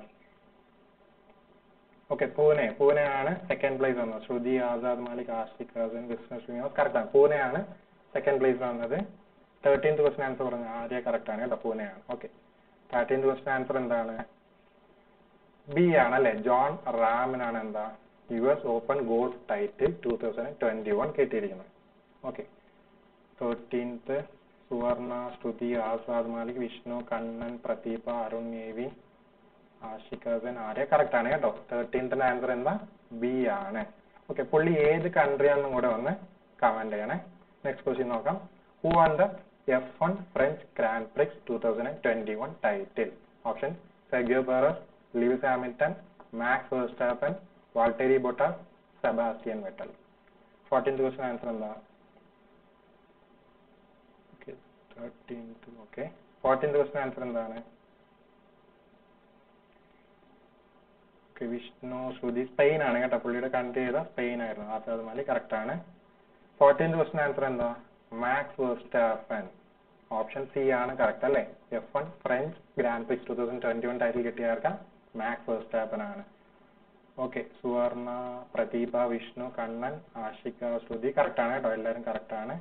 okay Pune Pune ആണ് second place വന്നത് Shruti Azad Malik Ashiq Hasan Vishnu Srinivas correct ആണ് പൂനെ ആണ് second place വന്നത് thirteenth question answer പറഞ്ഞു Arya correct ആണ് കേട്ടോ പൂനെ ആണ് ഓക്കെ തേർട്ടീൻത് ക്വസ്റ്റ്യൻ ആൻസർ എന്താണ് ബി ആണ് അല്ലെ ജോൺ റാമിനാണ് എന്താ U S open gold title two thousand twenty one കിട്ടിയിരിക്കുന്നത് okay thirteenth Suvarna Shruti Azad Malik Vishnu Kannan Pradeepa Arun Navi Ashiq Hasan Arya correct ആണ് കേട്ടോ തേർട്ടീൻത്തിന്റെ ആൻസർ എന്താ ബി ആണ് ഓക്കെ പുള്ളി ഏത് കൺട്രിയാണെന്നും കൂടെ ഒന്ന് കമന്റ് ചെയ്യണേ നെക്സ്റ്റ് ക്വസ്റ്റ്യൻ നോക്കാം who won the F one French grand prix two thousand twenty one title option സെഗ്യോ Perez Lewis Hamilton Max Verstappen Valtteri Bottas Sebastian Vettel fourteenth question answer എന്താ okay thirteenth okay fourteenth question answer എന്താണ് okay Vishnu Shruti Spain ആണ് കേട്ടോ പുള്ളിയുടെ country ചെയ്ത Spain ആയിരുന്നു Azad Mali correct ആണ് fourteenth question answer എന്താ മാക്സ് വെർസ്റ്റാഫൻ ഓപ്ഷൻ സി ആണ് കറക്റ്റ് അല്ലേ F one French grand prix two thousand twenty one title കിട്ടിയ ആർക്കാ മാക്സ് വെർസ്റ്റാപ്പൻ ആണ് ഓക്കെ സുവർണ പ്രദീപ വിഷ്ണു കണ്ണൻ ആഷിക ശ്രുതി കറക്റ്റ് ആണ് കേട്ടോ എല്ലാവരും കറക്റ്റ് ആണ്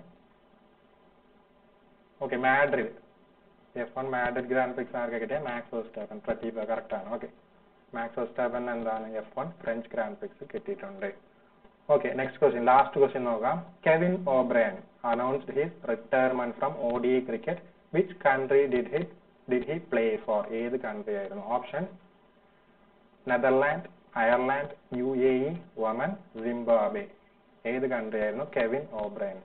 okay Madrid F one Madrid grand prix ആർക്കാ കിട്ടിയ മാക്സ് വെർസ്റ്റാപ്പൻ പ്രദീപ കറക്റ്റ് ആണ് ഓക്കെ മാക്സ് വെർസ്റ്റാപ്പൻ എന്താണ് F one French grand prix കിട്ടിയിട്ടുണ്ട് okay next question last question നോക്കാം Kevin O'Brien announced his retirement from O D cricket which country did he did he play for ഏത് കൺട്രി ആയിരുന്നു option Netherland Ireland U A E Oman Zimbabwe ഏത് കൺട്രി ആയിരുന്നു Kevin O'Brien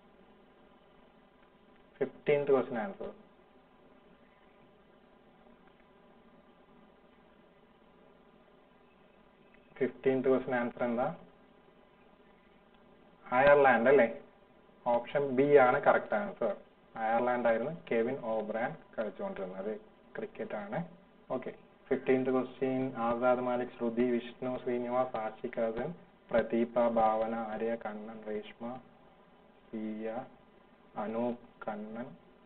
fifteenth question answer fifteenth question answer എന്താ Ireland അല്ലേ option B ആണ് correct answer Ireland ആയിരുന്നു കെവിൻ ഓബ്രാൻ കളിച്ചുകൊണ്ടിരുന്നത് ക്രിക്കറ്റ് ആണ് okay fifteenth question Azad Malik Shruti Vishnu Srinivas Ashiq Hasan Pradeepa Bhavana Arya Kannan Reshma Siya Anoop Kannan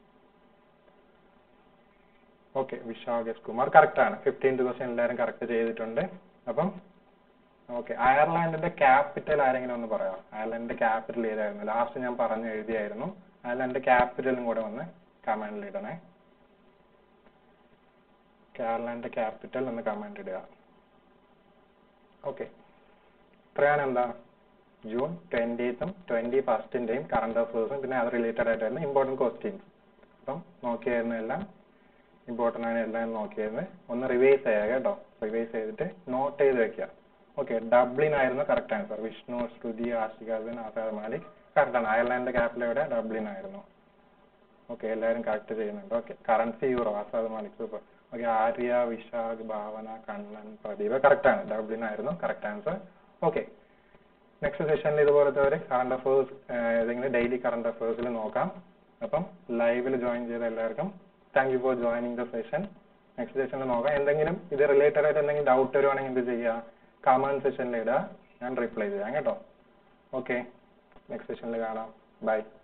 okay Vishakh S Kumar correct ആണ് ഫിഫ്റ്റീൻത് ക്വസ്റ്റ്യൻ എല്ലാവരും കറക്റ്റ് ചെയ്തിട്ടുണ്ട് അപ്പം ഓക്കെ അയർലാൻഡിന്റെ ക്യാപിറ്റൽ ആരെങ്കിലും ഒന്ന് പറയാം അയർലാൻഡിന്റെ ക്യാപിറ്റൽ ഏതായിരുന്നു ലാസ്റ്റ് ഞാൻ പറഞ്ഞു എഴുതിയായിരുന്നു അയർലാൻഡിന്റെ ക്യാപിറ്റലും കൂടെ ഒന്ന് കമന്റിൽ ഇടണേ അയർലാൻഡിന്റെ ക്യാപിറ്റൽ ഒന്ന് കമന്റ് ഇടുക ഓക്കെ ഇത്രയാണ് എന്താ ജൂൺ ട്വൻറ്റീത്തും ട്വൻറ്റി ഫസ്റ്റിൻ്റെയും കറണ്ട് അഫേഴ്സും പിന്നെ അത് റിലേറ്റഡ് ആയിട്ടായിരുന്നു ഇമ്പോർട്ടൻറ്റ് ക്വസ്റ്റ്യൻസ് അപ്പം നോക്കിയായിരുന്നു എല്ലാം ഇമ്പോർട്ടൻ്റ് ആണ് എല്ലാം നോക്കിയായിരുന്നു ഒന്ന് റിവൈസ് ചെയ്യുക കേട്ടോ റിവൈസ് ചെയ്തിട്ട് നോട്ട് ചെയ്ത് വെക്കുക ഓക്കെ ഡബ്ലിൻ ആയിരുന്നു കറക്റ്റ് ആൻസർ വിഷ്ണു ശ്രുതി ആഷികാബിൻ ആസാദ് മാലിക് കറക്റ്റ് ആണ് അയർലൻഡിന്റെ ക്യാപിറ്റൽ എവിടെ ഡബ്ലിൻ ആയിരുന്നു ഓക്കെ എല്ലാവരും കറക്റ്റ് ചെയ്യുന്നുണ്ട് okay currency euro Azad Malik super okay Arya Vishakh Bhavana Kannan Pradeep correct ആണ് ഡബ്ലിൻ ആയിരുന്നു കറക്റ്റ് ആൻസർ ഓക്കെ നെക്സ്റ്റ് സെഷനിൽ ഇതുപോലത്തെ ഒരു കറണ്ട് അഫേഴ്സ് ഏതെങ്കിലും ഡെയിലി കറണ്ട് അഫേഴ്സിൽ നോക്കാം അപ്പം ലൈവിൽ ജോയിൻ ചെയ്ത എല്ലാവർക്കും thank you for joining the session next സെഷനിൽ നോക്കാം എന്തെങ്കിലും ഇത് റിലേറ്റഡ് ആയിട്ട് എന്തെങ്കിലും ഡൗട്ട് വരുവാണെങ്കിൽ എന്ത് ചെയ്യുക കമന്റ് സെഷനിൽ ഇടുക ഞാൻ റിപ്ലൈ ചെയ്യാം കേട്ടോ ഓക്കെ നെക്സ്റ്റ് സെഷനിൽ കാണാം ബൈ